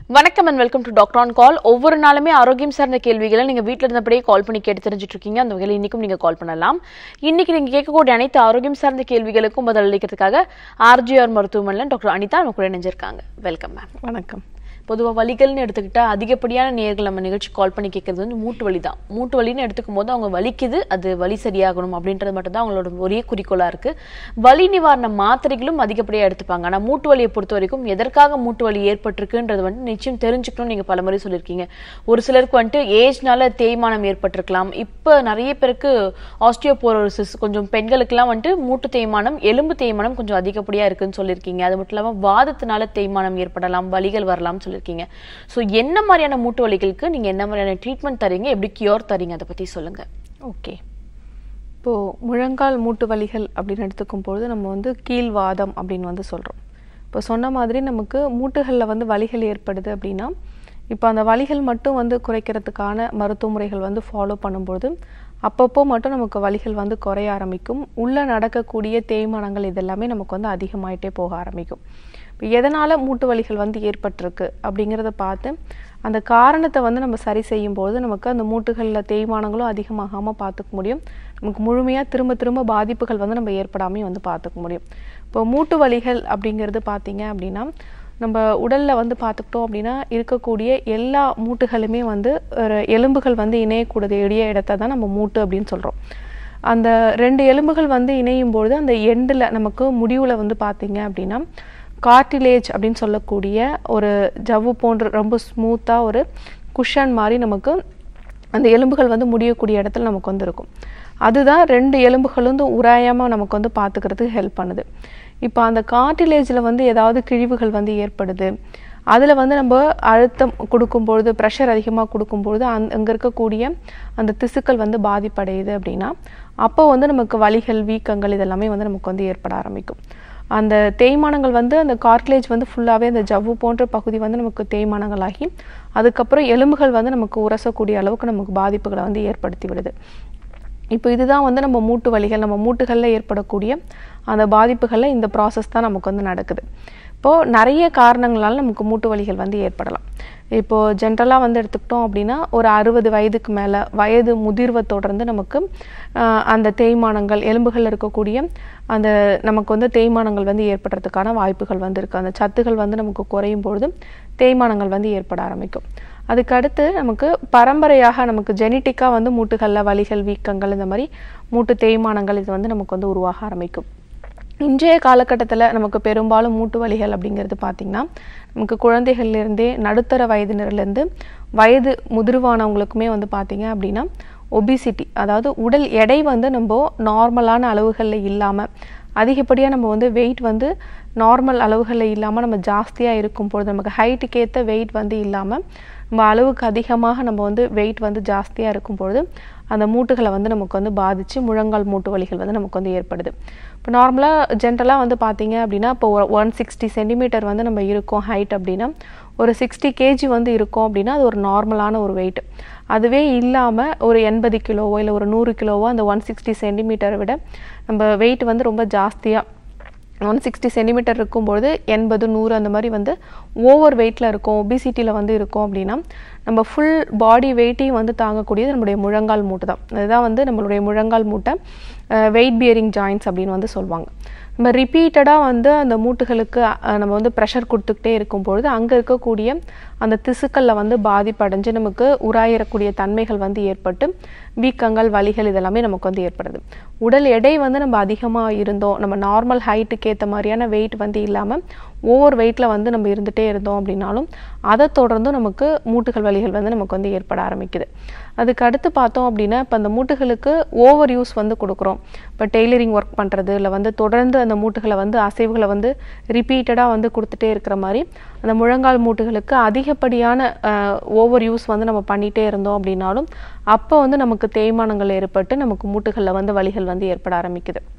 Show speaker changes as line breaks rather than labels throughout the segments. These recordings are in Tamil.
வணக்கம் and welcome to doctor on call ஒவ்வொரு நாளுமே ஆரோக்கியம் சார்ந்த கேள்விகளை நீங்க வீட்ல இருந்தபடியே கால் பண்ணி கேட்டு தெரிஞ்சுட்டு இருக்கீங்க அந்த வகையில் இன்னைக்கும் நீங்க கால் பண்ணலாம் இன்னைக்கு நீங்க கேட்கக்கூடிய அனைத்து ஆரோக்கியம் சார்ந்த கேள்விகளுக்கும் பதில் அளிக்கிறதுக்காக ஆர்ஜிஆர் மருத்துவமனையில் டாக்டர் அனிதா நம்ம கூட இணைஞ்சிருக்காங்க வெல்கம் மேம்
வணக்கம்
பொதுவாக வலிகள்னு எடுத்துக்கிட்டா அதிகப்படியான நேர்கள் நம்ம நிகழ்ச்சி கால் பண்ணி கேட்கறது வந்து மூட்டு வலி தான் மூட்டு வலின்னு எடுத்துக்கும் போது அவங்க வலிக்குது அது வலி சரியாகணும் அப்படின்றது மட்டும் தான் அவங்களோட ஒரே குறிக்கோளா இருக்கு வலி நிவாரண மாத்திரைகளும் அதிகப்படியாக எடுத்துப்பாங்க ஆனால் மூட்டு வலியை பொறுத்த வரைக்கும் எதற்காக மூட்டு வலி ஏற்பட்டிருக்குன்றது வந்து நிச்சயம் தெரிஞ்சுக்கணும்னு நீங்க பல முறை சொல்லியிருக்கீங்க ஒரு சிலருக்கு வந்துட்டு ஏஜ்னால தேய்மானம் ஏற்பட்டிருக்கலாம் இப்போ நிறைய பேருக்கு ஆஸ்டியோபோரோசிஸ் கொஞ்சம் பெண்களுக்கெல்லாம் வந்துட்டு மூட்டு தேய்மானம் எலும்பு தேய்மானம் கொஞ்சம் அதிகப்படியா இருக்குன்னு சொல்லியிருக்கீங்க அது மட்டும் இல்லாமல் வாதத்தினால தேய்மானம் ஏற்படலாம் வலிகள் வரலாம்னு சொல்லியிருக்கீங்க ஸோ என்ன மாதிரியான மூட்டு வலிகளுக்கு நீங்க என்ன மாதிரியான ட்ரீட்மெண்ட் தரீங்க எப்படி கியூர் தரீங்க அதை பத்தி சொல்லுங்க
ஓகே இப்போது முழங்கால் மூட்டு வலிகள் அப்படின்னு எடுத்துக்கும் பொழுது நம்ம வந்து கீழ்வாதம் அப்படின்னு வந்து சொல்கிறோம் இப்போ சொன்ன மாதிரி நமக்கு மூட்டுகளில் வந்து வலிகள் ஏற்படுது அப்படின்னா இப்போ அந்த வலிகள் மட்டும் வந்து குறைக்கிறதுக்கான மருத்துவ முறைகள் வந்து ஃபாலோ பண்ணும்பொழுது அப்பப்போ மட்டும் நமக்கு வலிகள் வந்து குறைய ஆரம்பிக்கும் உள்ளே நடக்கக்கூடிய தேய்மானங்கள் இதெல்லாமே நமக்கு வந்து அதிகமாயிட்டே போக ஆரம்பிக்கும் இப்போ எதனால் மூட்டு வலிகள் வந்து ஏற்பட்டிருக்கு அப்படிங்கிறத பார்த்து அந்த காரணத்தை வந்து நம்ம சரி செய்யும்போது நமக்கு அந்த மூட்டுகளில் தேய்மானங்களும் அதிகமாகாமல் பார்த்துக்க முடியும் நமக்கு முழுமையாக திரும்ப திரும்ப பாதிப்புகள் வந்து நம்ம ஏற்படாமையும் வந்து பார்த்துக்க முடியும் இப்போ மூட்டு வலிகள் அப்படிங்கிறது பார்த்தீங்க அப்படின்னா நம்ம உடலில் வந்து பார்த்துக்கிட்டோம் அப்படின்னா இருக்கக்கூடிய எல்லா மூட்டுகளுமே வந்து ஒரு எலும்புகள் வந்து இணையக்கூடிய இடத்த தான் நம்ம மூட்டு அப்படின்னு சொல்கிறோம் அந்த ரெண்டு எலும்புகள் வந்து இணையும் பொழுது அந்த எண்டில் நமக்கு முடிவில் வந்து பார்த்தீங்க அப்படின்னா கார்டிலேஜ் அப்படின்னு சொல்லக்கூடிய ஒரு ஜவ்வு போன்ற ரொம்ப ஸ்மூத்தாக ஒரு குஷன் மாதிரி நமக்கு அந்த எலும்புகள் வந்து முடியக்கூடிய இடத்துல நமக்கு வந்து இருக்கும் அதுதான் ரெண்டு எலும்புகளும் வந்து உராயாமல் நமக்கு வந்து பார்த்துக்கிறதுக்கு ஹெல்ப் பண்ணுது இப்போ அந்த கார்டிலேஜில் வந்து ஏதாவது கிழிவுகள் வந்து ஏற்படுது அதில் வந்து நம்ம அழுத்தம் கொடுக்கும்பொழுது ப்ரெஷர் அதிகமாக கொடுக்கும்பொழுது அந் அங்கே இருக்கக்கூடிய அந்த திசுக்கள் வந்து பாதிப்படையுது அப்படின்னா அப்போ வந்து நமக்கு வலிகள் வீக்கங்கள் இதெல்லாமே வந்து நமக்கு வந்து ஏற்பட ஆரம்பிக்கும் அந்த தேய்மானங்கள் வந்து அந்த கார்ட்லேஜ் வந்து ஃபுல்லாகவே அந்த ஜவ்வு போன்ற பகுதி வந்து நமக்கு தேய்மானங்களாகி அதுக்கப்புறம் எலும்புகள் வந்து நமக்கு உரசக்கூடிய அளவுக்கு நமக்கு பாதிப்புகளை வந்து ஏற்படுத்தி விடுது இப்போ இதுதான் வந்து நம்ம மூட்டு வலிகள் நம்ம மூட்டுகளில் ஏற்படக்கூடிய அந்த பாதிப்புகளில் இந்த ப்ராசஸ் தான் நமக்கு வந்து நடக்குது இப்போது நிறைய காரணங்களால் நமக்கு மூட்டு வலிகள் வந்து ஏற்படலாம் இப்போது ஜென்ரலாக வந்து எடுத்துக்கிட்டோம் அப்படின்னா ஒரு அறுபது வயதுக்கு மேலே வயது முதிர்வை தொடர்ந்து நமக்கு ஆஹ், அந்த தேய்மானங்கள் எலும்புகளில் இருக்கக்கூடிய அந்த நமக்கு வந்து தேய்மானங்கள் வந்து ஏற்படுறதுக்கான வாய்ப்புகள் வந்து இருக்குது அந்த சத்துகள் வந்து நமக்கு குறையும் பொழுது தேய்மானங்கள் வந்து ஏற்பட ஆரம்பிக்கும் அதுக்கு அடுத்து நமக்கு பரம்பரையாக நமக்கு ஜெனட்டிக்காக வந்து மூட்டுகளில் வலிகள் வீக்கங்கள் இந்த மாதிரி மூட்டு தேய்மானங்கள் இது வந்து நமக்கு வந்து உருவாக ஆரம்பிக்கும் இன்றைய காலகட்டத்தில் நமக்கு பெரும்பாலும் மூட்டு வலிகள் அப்படிங்கிறது பார்த்திங்கன்னா நமக்கு குழந்தைகள்லேருந்தே நடுத்தர வயதினர்லேருந்து வயது முதிர்வானவங்களுக்குமே வந்து பார்த்திங்க அப்படின்னா ஒபிசிட்டி அதாவது உடல் எடை வந்து நம்ம நார்மலான அளவுகளில் இல்லாமல் அதிகப்படியாக நம்ம வந்து வெயிட் வந்து நார்மல் அளவுகளில் இல்லாமல் நம்ம ஜாஸ்தியாக இருக்கும் பொழுது நமக்கு ஹைட்டுக்கு ஏற்ற வெயிட் வந்து இல்லாமல் நம்ம அளவுக்கு அதிகமாக நம்ம வந்து வெயிட் வந்து ஜாஸ்தியாக இருக்கும் பொழுது அந்த மூட்டுகளை வந்து நமக்கு வந்து பாதித்து முழங்கால் மூட்டு வலிகள் வந்து நமக்கு வந்து ஏற்படுது இப்போ நார்மலாக ஜென்ரலாக வந்து பார்த்தீங்க அப்படின்னா இப்போ ஒன் சிக்ஸ்டி சென்டிமீட்டர் வந்து நம்ம இருக்கோம் ஹைட் அப்படின்னா ஒரு சிக்ஸ்டி கேஜி வந்து இருக்கோம் அப்படின்னா அது ஒரு நார்மலான ஒரு வெயிட் அதுவே இல்லாமல் ஒரு எண்பது கிலோவோ இல்லை ஒரு நூறு கிலோவோ அந்த ஒன் சிக்ஸ்டி சென்டிமீட்டரை விட நம்ம வெயிட் வந்து ரொம்ப ஜாஸ்தியாக ஒன் சிக்ஸ்டி சென்டிமீட்டர் இருக்கும்பொழுது எண்பது நூறு அந்த மாதிரி வந்து ஓவர் வெயிட்டில் இருக்கும் ஒபிசிட்டியில் வந்து இருக்கும் அப்படின்னா நம்ம ஃபுல் பாடி வெயிட்டையும் வந்து தாங்கக்கூடியது நம்மளுடைய முழங்கால் மூட்டு தான் அதுதான் வந்து நம்மளுடைய முழங்கால் மூட்டை வெயிட் பியரிங் ஜாயின்ஸ் அப்படின்னு வந்து சொல்லுவாங்க நம்ம ரிப்பீட்டடாக வந்து அந்த மூட்டுகளுக்கு அஹ், நம்ம வந்து ப்ரெஷர் கொடுத்துக்கிட்டே இருக்கும்பொழுது அங்கே இருக்கக்கூடிய அந்த திசுக்களில் வந்து பாதிப்படைஞ்சு நமக்கு உராயிரக்கூடிய தன்மைகள் வந்து ஏற்பட்டு வீக்கங்கள் வலிகள் இதெல்லாமே நமக்கு வந்து ஏற்படுது உடல் எடை வந்து நம்ம அதிகமாக இருந்தோம் நம்ம நார்மல் ஹைட்டுக்கு ஏற்ற மாதிரியான வெயிட் வந்து இல்லாமல் ஓவர் வெயிட்டில் வந்து நம்ம இருந்துகிட்டே இருந்தோம் அப்படின்னாலும் அதை தொடர்ந்து நமக்கு மூட்டுகள் வலிகள் வந்து நமக்கு வந்து ஏற்பட ஆரம்பிக்குது அதுக்கு அடுத்து பார்த்தோம் அப்படின்னா இப்போ அந்த மூட்டுகளுக்கு ஓவர் யூஸ் வந்து கொடுக்குறோம் இப்போ டெய்லரிங் ஒர்க் பண்ணுறது இல்லை வந்து தொடர்ந்து அந்த மூட்டுகளை வந்து அசைவுகளை வந்து ரிப்பீட்டடாக வந்து கொடுத்துட்டே இருக்கிற மாதிரி அந்த முழங்கால் மூட்டுகளுக்கு அதிகப்படியான ஓவர் யூஸ் வந்து நம்ம பண்ணிகிட்டே இருந்தோம் அப்படின்னாலும் அப்போ வந்து நமக்கு தேய்மானங்கள் ஏற்பட்டு நமக்கு மூட்டுகளில் வந்து வலிகள் வந்து ஏற்பட ஆரம்பிக்குது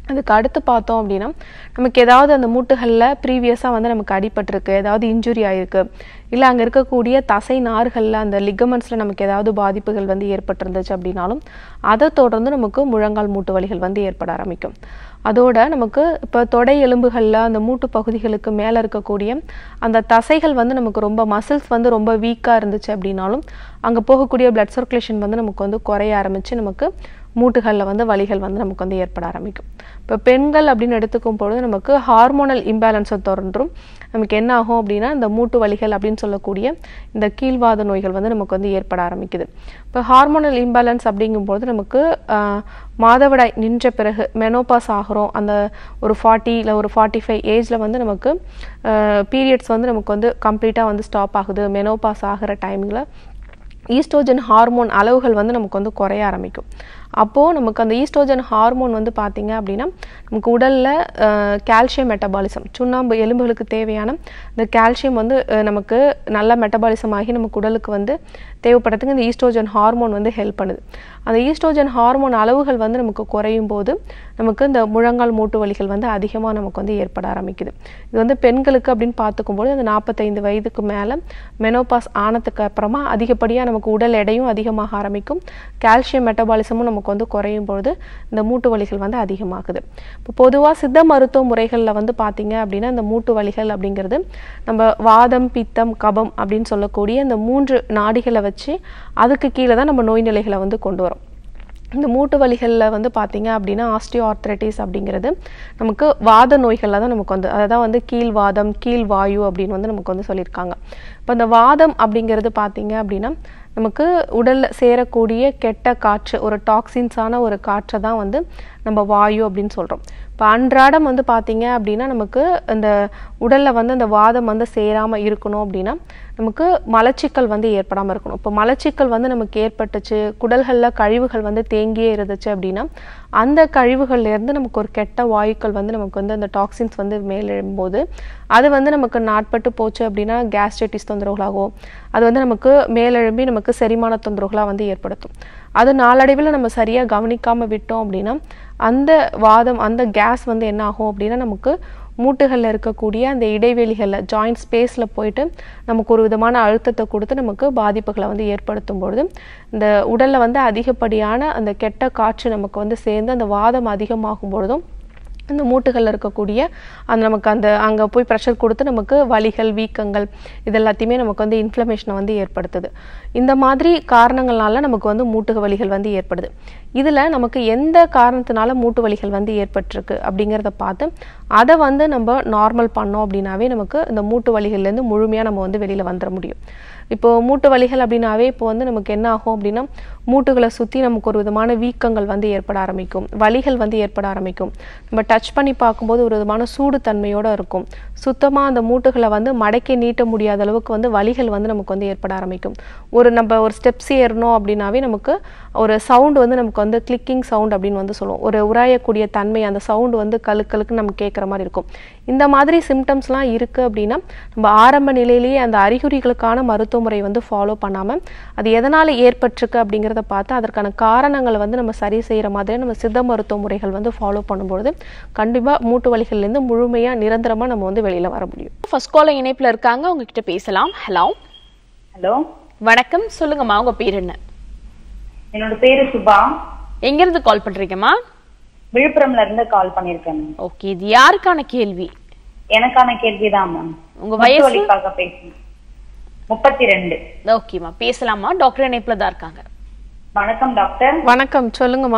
அதுக்கு அடுத்து பார்த்தோம் அப்படின்னா நமக்கு ஏதாவது அந்த மூட்டுகளில் ப்ரீவியஸாக வந்து நமக்கு அடிபட்டிருக்கு ஏதாவது இன்ஜுரி ஆயிருக்கு இல்லை அங்கே இருக்கக்கூடிய தசை நார்களில் அந்த லிகமெண்ட்ஸில் நமக்கு ஏதாவது பாதிப்புகள் வந்து ஏற்பட்டிருந்துச்சு அப்படின்னாலும் அதை தொடர்ந்து நமக்கு முழங்கால் மூட்டு வலிகள் வந்து ஏற்பட ஆரம்பிக்கும் அதோட நமக்கு இப்போ தொடை எலும்புகளில் அந்த மூட்டு பகுதிகளுக்கு மேலே இருக்கக்கூடிய அந்த தசைகள் வந்து நமக்கு ரொம்ப மசில்ஸ் வந்து ரொம்ப வீக்காக இருந்துச்சு அப்படின்னாலும் அங்கே போகக்கூடிய பிளட் சர்க்குலேஷன் வந்து நமக்கு வந்து குறைய ஆரம்பித்து நமக்கு மூட்டுகளில் வந்து வலிகள் வந்து நமக்கு வந்து ஏற்பட ஆரம்பிக்கும் இப்போ பெண்கள் அப்படின்னு எடுத்துக்கும் பொழுது நமக்கு ஹார்மோனல் இம்பேலன்ஸை தொடர்ந்தும் நமக்கு என்ன ஆகும் அப்படின்னா இந்த மூட்டு வலிகள் அப்படின்னு சொல்லக்கூடிய இந்த கீழ்வாத நோய்கள் வந்து நமக்கு வந்து ஏற்பட ஆரம்பிக்குது இப்போ ஹார்மோனல் இம்பேலன்ஸ் அப்படிங்கும்போது நமக்கு ஆஹ், மாதவிடாய் நின்ற பிறகு மெனோபாஸ் ஆகிறோம் அந்த ஒரு ஃபார்ட்டி இல்லை ஒரு ஃபார்ட்டி ஃபைவ் ஏஜில் வந்து நமக்கு பீரியட்ஸ் வந்து நமக்கு வந்து கம்ப்ளீட்டாக வந்து ஸ்டாப் ஆகுது மெனோபாஸ் ஆகிற டைமில் ஈஸ்ட்ரோஜன் ஹார்மோன் அளவுகள் வந்து நமக்கு வந்து குறைய ஆரம்பிக்கும் அப்போது நமக்கு அந்த ஈஸ்ட்ரோஜன் ஹார்மோன் வந்து பார்த்தீங்க அப்படின்னா நமக்கு உடலில் கால்சியம் மெட்டபாலிசம் சுண்ணாம்பு எலும்புகளுக்கு தேவையான இந்த கால்சியம் வந்து அஹ், நமக்கு நல்ல மெட்டபாலிசம் ஆகி நமக்கு உடலுக்கு வந்து தேவைப்படுறதுக்கு இந்த ஈஸ்ட்ரோஜன் ஹார்மோன் வந்து ஹெல்ப் பண்ணுது அந்த ஈஸ்ட்ரோஜன் ஹார்மோன் அளவுகள் வந்து நமக்கு குறையும் போது நமக்கு இந்த முழங்கால் மூட்டு வலிகள் வந்து அதிகமாக நமக்கு வந்து ஏற்பட ஆரம்பிக்குது இது வந்து பெண்களுக்கு அப்படின்னு பார்த்துக்கும்போது அந்த நாற்பத்தைந்து வயதுக்கு மேலே மெனோபாஸ் ஆனதுக்கு அப்புறமா அதிகப்படியாக நமக்கு உடல் எடையும் அதிகமாக ஆரம்பிக்கும் கால்சியம் மெட்டபாலிசமும் நமக்கு வந்து குறையும் பொழுது இந்த மூட்டு வலிகள் வந்து அதிகமாகுது இப்போ பொதுவாக சித்த மருத்துவ முறைகளில் வந்து பார்த்தீங்க அப்படின்னா இந்த மூட்டு வலிகள் அப்படிங்கிறது நம்ம வாதம் பித்தம் கபம் அப்படின்னு சொல்லக்கூடிய இந்த மூன்று நாடிகளை வச்சு அதுக்கு கீழே தான் நம்ம நோய் நிலைகளை வந்து கொண்டு வரோம் இந்த மூட்டு வலிகளில் வந்து பார்த்தீங்க அப்படின்னா ஆஸ்டியோ ஆர்த்ரைட்டிஸ் அப்படிங்கிறது நமக்கு வாத நோய்களில் தான் நமக்கு வந்து அதை தான் வந்து கீழ்வாதம் கீழ் வாயு அப்படின்னு வந்து நமக்கு வந்து சொல்லியிருக்காங்க இப்போ இந்த வாதம் அப்படிங்கிறது பார்த்தீங்க அப்படின்னா நமக்கு உடலில் சேரக்கூடிய கெட்ட காற்று ஒரு டாக்ஸின்ஸான ஒரு காற்றை தான் வந்து நம்ம வாயு அப்படின்னு சொல்கிறோம் இப்போ அன்றாடம் வந்து பார்த்தீங்க அப்படின்னா நமக்கு இந்த உடலில் வந்து அந்த வாதம் வந்து சேராமல் இருக்கணும் அப்படின்னா நமக்கு மலச்சிக்கல் வந்து ஏற்படாமல் இருக்கணும் இப்போ மலச்சிக்கல் வந்து நமக்கு ஏற்பட்டுச்சு குடல்களில் கழிவுகள் வந்து தேங்கியே இருந்துச்சு அப்படின்னா அந்த கழிவுகள்ல இருந்து நமக்கு ஒரு கெட்ட வாயுக்கள் வந்து நமக்கு வந்து அந்த டாக்ஸின்ஸ் வந்து மேலெழும்போது அது வந்து நமக்கு நாட்பட்டு போச்சு அப்படின்னா கேஸ்ட்ரைட்டிஸ் தொந்தரவுகளாகும் அது வந்து நமக்கு மேலெழும்பி நமக்கு செரிமான தொந்தரவுகளாக வந்து ஏற்படுத்தும் அது நாளடைவில் நம்ம சரியாக கவனிக்காமல் விட்டோம் அப்படின்னா அந்த வாதம் அந்த கேஸ் வந்து என்ன ஆகும் அப்படின்னா நமக்கு மூட்டுகளில் இருக்கக்கூடிய அந்த இடைவெளிகளில் ஜாயிண்ட் ஸ்பேஸில் போயிட்டு நமக்கு ஒரு விதமான அழுத்தத்தை கொடுத்து நமக்கு பாதிப்புகளை வந்து ஏற்படுத்தும் பொழுது இந்த உடலில் வந்து அதிகப்படியான அந்த கெட்ட காற்று நமக்கு வந்து சேர்ந்து அந்த வாதம் அதிகமாகும் பொழுதும் அந்த மூட்டுகளில் இருக்கக்கூடிய அந்த நமக்கு அந்த அங்கே போய் ப்ரெஷர் கொடுத்து நமக்கு வலிகள் வீக்கங்கள் இது எல்லாத்தையுமே நமக்கு வந்து இன்ஃப்ளமேஷனை வந்து ஏற்படுத்துது இந்த மாதிரி காரணங்களால நமக்கு வந்து மூட்டு வலிகள் வந்து ஏற்படுது இதில் நமக்கு எந்த காரணத்தினால மூட்டு வலிகள் வந்து ஏற்பட்டிருக்கு அப்படிங்கிறத பார்த்து அதை வந்து நம்ம நார்மல் பண்ணோம் அப்படின்னாவே நமக்கு இந்த மூட்டு வலிகள்லேருந்து முழுமையாக நம்ம வந்து வெளியில் வந்துட முடியும் இப்போ மூட்டு வலிகள் அப்படின்னாவே இப்போ வந்து நமக்கு என்ன ஆகும் அப்படின்னா மூட்டுகளை சுற்றி நமக்கு ஒரு விதமான வீக்கங்கள் வந்து ஏற்பட ஆரம்பிக்கும் வலிகள் வந்து ஏற்பட ஆரம்பிக்கும் நம்ம டச் பண்ணி பார்க்கும்போது ஒரு விதமான சூடு தன்மையோட இருக்கும் சுத்தமாக அந்த மூட்டுகளை வந்து மடக்கி நீட்ட முடியாத அளவுக்கு வந்து வலிகள் வந்து நமக்கு வந்து ஏற்பட ஆரம்பிக்கும் ஒரு நம்ம ஒரு ஸ்டெப்ஸ் ஏறணும் அப்படின்னாவே நமக்கு ஒரு சவுண்ட் வந்து நமக்கு வந்து கிளிக்கிங் சவுண்ட் அப்படின்னு வந்து சொல்லுவோம் ஒரு உராயக்கூடிய தன்மை அந்த சவுண்ட் வந்து கழுக்கலுக்கு நமக்கு கேட்குற மாதிரி இருக்கும் இந்த மாதிரி சிம்டம்ஸ்லாம் இருக்குது அப்படின்னா நம்ம ஆரம்ப நிலையிலேயே அந்த அறிகுறிகளுக்கான மருத்துவ முறை வந்து ஃபாலோ பண்ணாமல் அது எதனால் ஏற்பட்டிருக்கு அப்படிங்கிறத பார்த்து அதற்கான காரணங்களை வந்து நம்ம சரி செய்கிற மாதிரி நம்ம சித்த மருத்துவ முறைகள் வந்து ஃபாலோ பண்ணும்பொழுது கண்டிப்பாக மூட்டு வலிகள்லேருந்து முழுமையாக நிரந்தரமாக நம்ம வந்து வெளியில் வர முடியும்
ஃபர்ஸ்ட் கால இணைப்புல இருக்காங்க உங்ககிட்ட பேசலாம் ஹலோ
ஹலோ
வணக்கம் சொல்லுங்கம்மா உங்க பேர் என்ன
என்னோட பேரு சுபா
எங்க இருந்து கால் பண்றீங்கம்மா
விழுப்புரம்ல இருந்து கால் பண்ணிருக்கேன் மேம்
ஓகே இது யாருக்கான கேள்வி
எனக்கான கேள்விதான் மேம்
உங்க வயசு
வலிக்காக பேசுறேன் முப்பத்தி ரெண்டு
ஓகேம்மா பேசலாமா டாக்டர் இணைப்புல தான் இருக்காங்க
வணக்கம் டாக்டர்
வணக்கம் சொல்லுங்கம்மா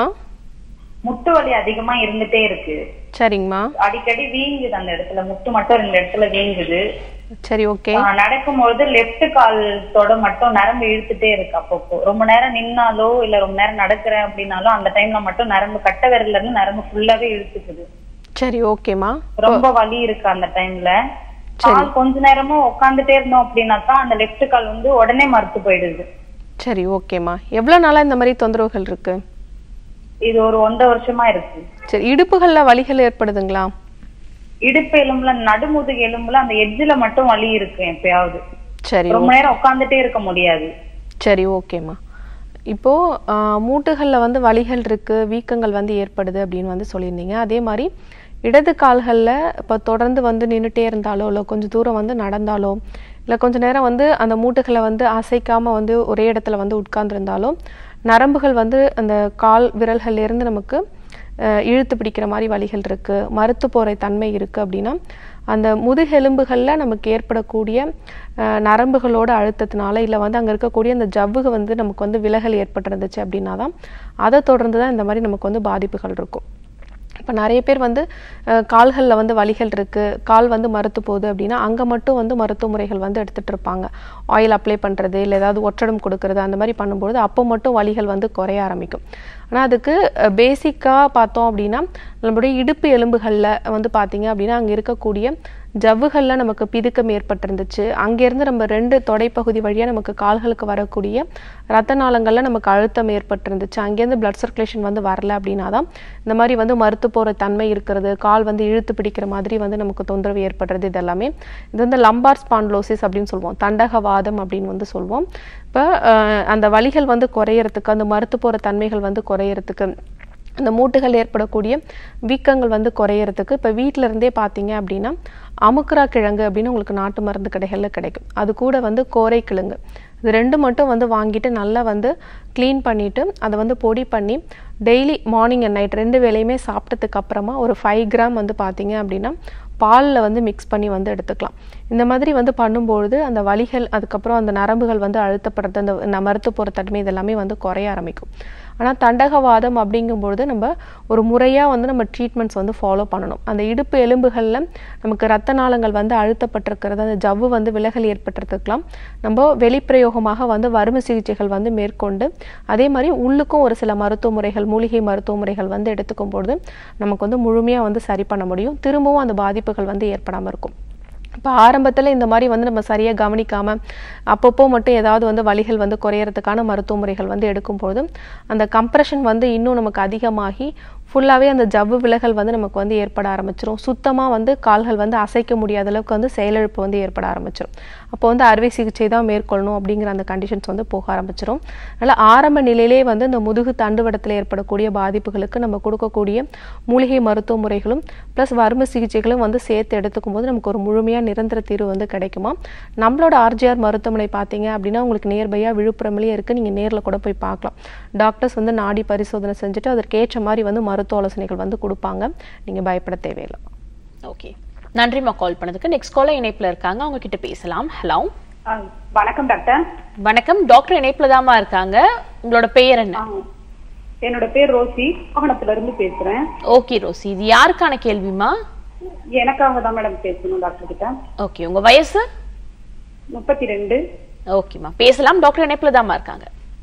முட்டு வலி அதிகமா இருந்துட்டே இருக்கு
சரிங்கம்மா
அடிக்கடி வீங்குது அந்த இடத்துல முட்டு மட்டும் ரெண்டு இடத்துல வீங்குது
சரி ஓகே
ஆஹ் நடக்கும்பொழுது லெஃப்ட் கால் தொட மட்டும் நரம்பு இழுத்துட்டே இருக்கு அப்பப்போ ரொம்ப நேரம் நின்னாலோ இல்ல ரொம்ப நேரம் நடக்கிறேன் அப்படின்னாலும் அந்த டைம்ல மட்டும் நரம்பு கட்ட விரல்ல இருந்து நரம்பு ஃபுல்லாவே இழுத்துக்குது
சரி ஓகேம்மா
ரொம்ப வலி இருக்கு அந்த டைம்ல கால் கொஞ்ச நேரமும் உட்காந்துட்டே இருந்தோம் அப்படின்னாக்கா அந்த லெஃப்ட் கால் வந்து உடனே மறுத்து போயிடுது
சரி ஓகேம்மா எவ்வளோ நாளாக இந்த மாதிரி தொந்தரவுகள் இருக்கு
இது ஒரு ஒன்றரை வருஷமா இருக்கு
சரி இடுப்புகளில் வலிகள் ஏற்படுதுங்களா
இடுப்பு எலும்புல நடுமுதுகு எலும்புல அந்த எட்ஜ்ல மட்டும் வலி இருக்கு எப்பயாவது
சரி
ரொம்ப நேரம் உட்காந்துட்டே இருக்க முடியாது
சரி ஓகேம்மா இப்போது மூட்டுகளில் வந்து வலிகள் இருக்குது வீக்கங்கள் வந்து ஏற்படுது அப்படின்னு வந்து சொல்லியிருந்தீங்க அதே மாதிரி இடது கால்களில் இப்போ தொடர்ந்து வந்து நின்றுட்டே இருந்தாலோ இல்லை கொஞ்சம் தூரம் வந்து நடந்தாலோ இல்லை கொஞ்ச நேரம் வந்து அந்த மூட்டுகளை வந்து அசைக்காமல் வந்து ஒரே இடத்துல வந்து உட்கார்ந்துருந்தாலோ நரம்புகள் வந்து அந்த கால் விரல்கள்ல இருந்து நமக்கு அஹ், இழுத்து பிடிக்கிற மாதிரி வலிகள் இருக்குது மறுத்து போகிற தன்மை இருக்குது அப்படின்னா அந்த முதுகெலும்புகளில் நமக்கு ஏற்படக்கூடிய அஹ், நரம்புகளோட அழுத்தத்தினால இல்லை வந்து அங்கே இருக்கக்கூடிய அந்த ஜவ்வுக வந்து நமக்கு வந்து விலகல் ஏற்பட்டிருந்துச்சு அப்படின்னா தான் அதை தொடர்ந்து தான் இந்த மாதிரி நமக்கு வந்து பாதிப்புகள் இருக்கும் இப்போ நிறைய பேர் வந்து கால்களில் வந்து வலிகள் இருக்குது கால் வந்து மறுத்து போகுது அப்படின்னா அங்கே மட்டும் வந்து மருத்துவ முறைகள் வந்து எடுத்துகிட்டு இருப்பாங்க ஆயில் அப்ளை பண்ணுறது இல்லை ஏதாவது ஒற்றடம் கொடுக்கறது அந்த மாதிரி பண்ணும்பொழுது அப்போ மட்டும் வலிகள் வந்து குறைய ஆரம்பிக்கும் ஆனால் அதுக்கு பேசிக்காக பார்த்தோம் அப்படின்னா நம்மளுடைய இடுப்பு எலும்புகளில் வந்து பார்த்தீங்க அப்படின்னா அங்கே இருக்கக்கூடிய ஜவ்வுகளில் நமக்கு பிதுக்கம் ஏற்பட்டிருந்துச்சு அங்கேருந்து நம்ம ரெண்டு தொடைப்பகுதி வழியாக நமக்கு கால்களுக்கு வரக்கூடிய ரத்த நாளங்களில் நமக்கு அழுத்தம் ஏற்பட்டிருந்துச்சு அங்கேருந்து பிளட் சர்க்குலேஷன் வந்து வரல அப்படின்னா தான் இந்த மாதிரி வந்து மறுத்து போகிற தன்மை இருக்கிறது கால் வந்து இழுத்து பிடிக்கிற மாதிரி வந்து நமக்கு தொந்தரவு ஏற்படுறது இது எல்லாமே இது வந்து லம்பார் ஸ்பான்லோசிஸ் அப்படின்னு சொல்லுவோம் தண்டகவாதம் அப்படின்னு வந்து சொல்லுவோம் இப்போ அந்த வலிகள் வந்து குறையறதுக்கு அந்த மறுத்து போகிற தன்மைகள் வந்து குறையறதுக்கு அந்த மூட்டுகள் ஏற்படக்கூடிய வீக்கங்கள் வந்து குறையறதுக்கு இப்போ வீட்டில இருந்தே பார்த்தீங்க அப்படின்னா அமுக்குரா கிழங்கு அப்படின்னு உங்களுக்கு நாட்டு மருந்து கடைகளில் கிடைக்கும் அது கூட வந்து கோரை கிழங்கு இது ரெண்டு மட்டும் வந்து வாங்கிட்டு நல்லா வந்து க்ளீன் பண்ணிவிட்டு அதை வந்து பொடி பண்ணி டெய்லி மார்னிங் அண்ட் நைட் ரெண்டு வேளையுமே சாப்பிட்டதுக்கு அப்புறமா ஒரு ஃபைவ் கிராம் வந்து பார்த்தீங்க அப்படின்னா பாலில் வந்து மிக்ஸ் பண்ணி வந்து எடுத்துக்கலாம் இந்த மாதிரி வந்து பண்ணும்பொழுது அந்த வலிகள் அதுக்கப்புறம் அந்த நரம்புகள் வந்து அழுத்தப்படுறது அந்த ந- மருத்து போகிற தன்மை இதெல்லாமே வந்து குறைய ஆரம்பிக்கும் ஆனால் தண்டகவாதம் அப்படிங்கும்பொழுது நம்ம ஒரு முறையாக வந்து நம்ம ட்ரீட்மெண்ட்ஸ் வந்து ஃபாலோ பண்ணணும் அந்த இடுப்பு எலும்புகளில் நமக்கு ரத்த நாளங்கள் வந்து அழுத்தப்பட்டிருக்கிறது அந்த ஜவ்வு வந்து விலகல் ஏற்பட்டிருக்கலாம் நம்ம வெளிப்பிரயோகமாக வந்து வறுமை சிகிச்சைகள் வந்து மேற்கொண்டு அதே மாதிரி உள்ளுக்கும் ஒரு சில மருத்துவ முறைகள் மூலிகை மருத்துவ முறைகள் வந்து எடுத்துக்கும் பொழுது நமக்கு வந்து முழுமையாக வந்து சரி பண்ண முடியும் திரும்பவும் அந்த பாதிப்புகள் வந்து ஏற்படாமல் இருக்கும் இப்போ ஆரம்பத்தில் இந்த மாதிரி வந்து நம்ம சரியாக கவனிக்காமல் அப்பப்போ மட்டும் ஏதாவது வந்து வலிகள் வந்து குறையறதுக்கான மருத்துவ முறைகள் வந்து எடுக்கும்போது அந்த கம்ப்ரெஷன் வந்து இன்னும் நமக்கு அதிகமாகி ஃபுல்லாகவே அந்த ஜவ்வு விலகல் வந்து நமக்கு வந்து ஏற்பட ஆரம்பிச்சிரும் சுத்தமாக வந்து கால்கள் வந்து அசைக்க முடியாத அளவுக்கு வந்து செயலிழப்பு வந்து ஏற்பட ஆரம்பிச்சிரும் அப்போ வந்து அறுவை சிகிச்சை தான் மேற்கொள்ளணும் அப்படிங்கிற அந்த கண்டிஷன்ஸ் வந்து போக ஆரம்பிச்சிரும் அதனால் ஆரம்ப நிலையிலே வந்து இந்த முதுகு தண்டுவடத்தில் ஏற்படக்கூடிய பாதிப்புகளுக்கு நம்ம கொடுக்கக்கூடிய மூலிகை மருத்துவ முறைகளும் ப்ளஸ் வறுமை சிகிச்சைகளும் வந்து சேர்த்து எடுத்துக்கும் போது நமக்கு ஒரு முழுமையாக நிரந்தர தீர்வு வந்து கிடைக்குமா நம்மளோட ஆர்ஜிஆர் மருத்துவமனை பார்த்தீங்க அப்படின்னா உங்களுக்கு நியர்பையாக விழுப்புரம்லேயே இருக்குது நீங்கள் நேரில் கூட போய் பார்க்கலாம் டாக்டர்ஸ் வந்து நாடி பரிசோதனை செஞ்சுட்டு அதற்கேற்ற மாதிரி வந்து மருத்துவ ஆலோசனைகள் வந்து கொடுப்பாங்க நீங்கள் பயப்பட தேவையில்லை
ஓகே நன்றிம்மா கால் பண்ணதுக்கு நெக்ஸ்ட் காலர் இணைப்புல இருக்காங்க அவங்க கிட்ட பேசலாம் ஹலோ
ஆ, வணக்கம் டாக்டர்
வணக்கம் டாக்டர் இணைப்புல தாம்மா இருக்காங்க உங்களோட பெயர் என்ன
ஆ, என்னோட பேர் ரோசி வாகனத்துல இருந்து பேசுறேன்
ஓகே ரோசி இது யாருக்கான கேள்விமா
எனக்காக தான் மேடம் பேசணும் டாக்டர் கிட்ட
ஓகே உங்க வயசு
முப்பத்தி ரெண்டு
ஓகேம்மா பேசலாம் டாக்டர் இணைப்புல தாம்மா இருக்காங்க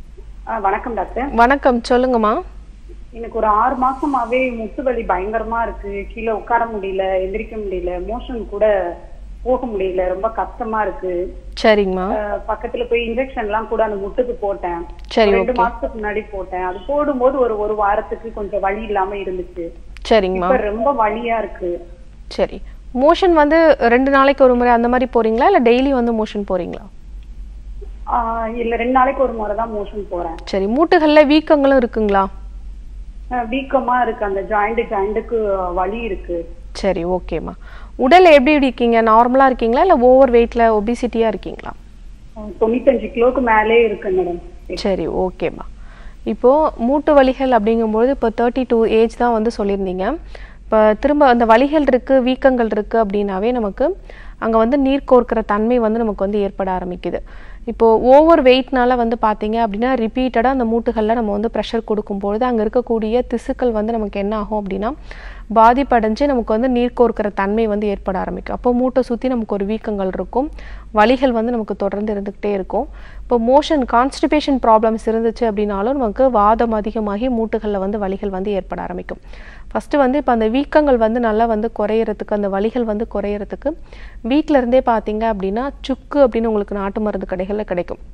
வணக்கம் டாக்டர்
வணக்கம் சொல்லுங்கம்மா
எனக்கு ஒரு ஆறு மாசமாவே முட்டு வலி பயங்கரமா இருக்கு கீழே உட்கார முடியல எந்திரிக்க முடியல மோஷன் கூட போக முடியல ரொம்ப கஷ்டமா இருக்கு
சரிங்கம்மா
ஆ, பக்கத்துல போய் இன்ஜெக்ஷன் எல்லாம் கூட அந்த முட்டுக்கு போட்டேன்
சரி
ஒரு ரெண்டு
ஓகே
மாசத்துக்கு முன்னாடி போட்டேன் அது போடும்போது ஒரு ஒரு வாரத்துக்கு கொஞ்சம் வலி இல்லாம இருந்துச்சு
சரிங்கம்மா
இப்ப ரொம்ப வலியா இருக்கு
சரி மோஷன் வந்து ரெண்டு நாளைக்கு ஒரு முறை அந்த மாதிரி போறீங்களா இல்லை டெய்லி வந்து மோஷன் போறீங்களா
ஆஹ் இல்ல ரெண்டு நாளைக்கு ஒரு முறை தான் மோஷன் போறேன்
சரி மூட்டுகளில் வீக்கங்களும் இருக்குங்களா
ஆஹ் வீக்கமா இருக்கு அந்த ஜாயிண்ட் ஜாயிண்ட்டுக்கு வலி இருக்கு
சரி ஓகேம்மா உடல் எப்படி இருக்கீங்க நார்மலாக இருக்கீங்களா இல்லை ஓவர் வெயிட்டில் ஒபிசிட்டியாக இருக்கீங்களா
ஆஹ் தொண்ணூத்தஞ்சு கிலோக்கு மேலே இருக்கு மேடம்
சரி ஓகேம்மா இப்போது மூட்டு வலிகள் அப்படிங்கும்போது இப்போ தேர்ட்டி டூ ஏஜ் தான் வந்து சொல்லியிருந்தீங்க இப்போ திரும்ப அந்த வலிகள் இருக்குது வீக்கங்கள் இருக்குது அப்படின்னாவே நமக்கு அங்கே வந்து நீர் கோர்க்கிற தன்மை வந்து நமக்கு வந்து ஏற்பட ஆரம்பிக்குது இப்போது ஓவர் வெயிட்னால வந்து பார்த்தீங்க அப்படின்னா ரிப்பீட்டடாக அந்த மூட்டுகளில் நம்ம வந்து ப்ரெஷர் கொடுக்கும்பொழுது அங்கே இருக்கக்கூடிய திசுக்கள் வந்து நமக்கு என்ன ஆகும் அப்படின்னா பாதிப்படைஞ்சு நமக்கு வந்து நீர் கோர்க்கிற தன்மை வந்து ஏற்பட ஆரம்பிக்கும் அப்போ மூட்டை சுற்றி நமக்கு ஒரு வீக்கங்கள் இருக்கும் வலிகள் வந்து நமக்கு தொடர்ந்து இருந்துக்கிட்டே இருக்கும் இப்போ மோஷன் கான்ஸ்டிபேஷன் ப்ராப்ளம்ஸ் இருந்துச்சு அப்படின்னாலும் நமக்கு வாதம் அதிகமாகி மூட்டுகளில் வந்து வலிகள் வந்து ஏற்பட ஆரம்பிக்கும் ஃபஸ்ட்டு வந்து இப்போ அந்த வீக்கங்கள் வந்து நல்லா வந்து குறையறதுக்கு அந்த வலிகள் வந்து குறையறதுக்கு வீட்டில இருந்தே பார்த்தீங்க அப்படின்னா சுக்கு அப்படின்னு உங்களுக்கு நாட்டு மருந்து கடைகளில் கிடைக்கும்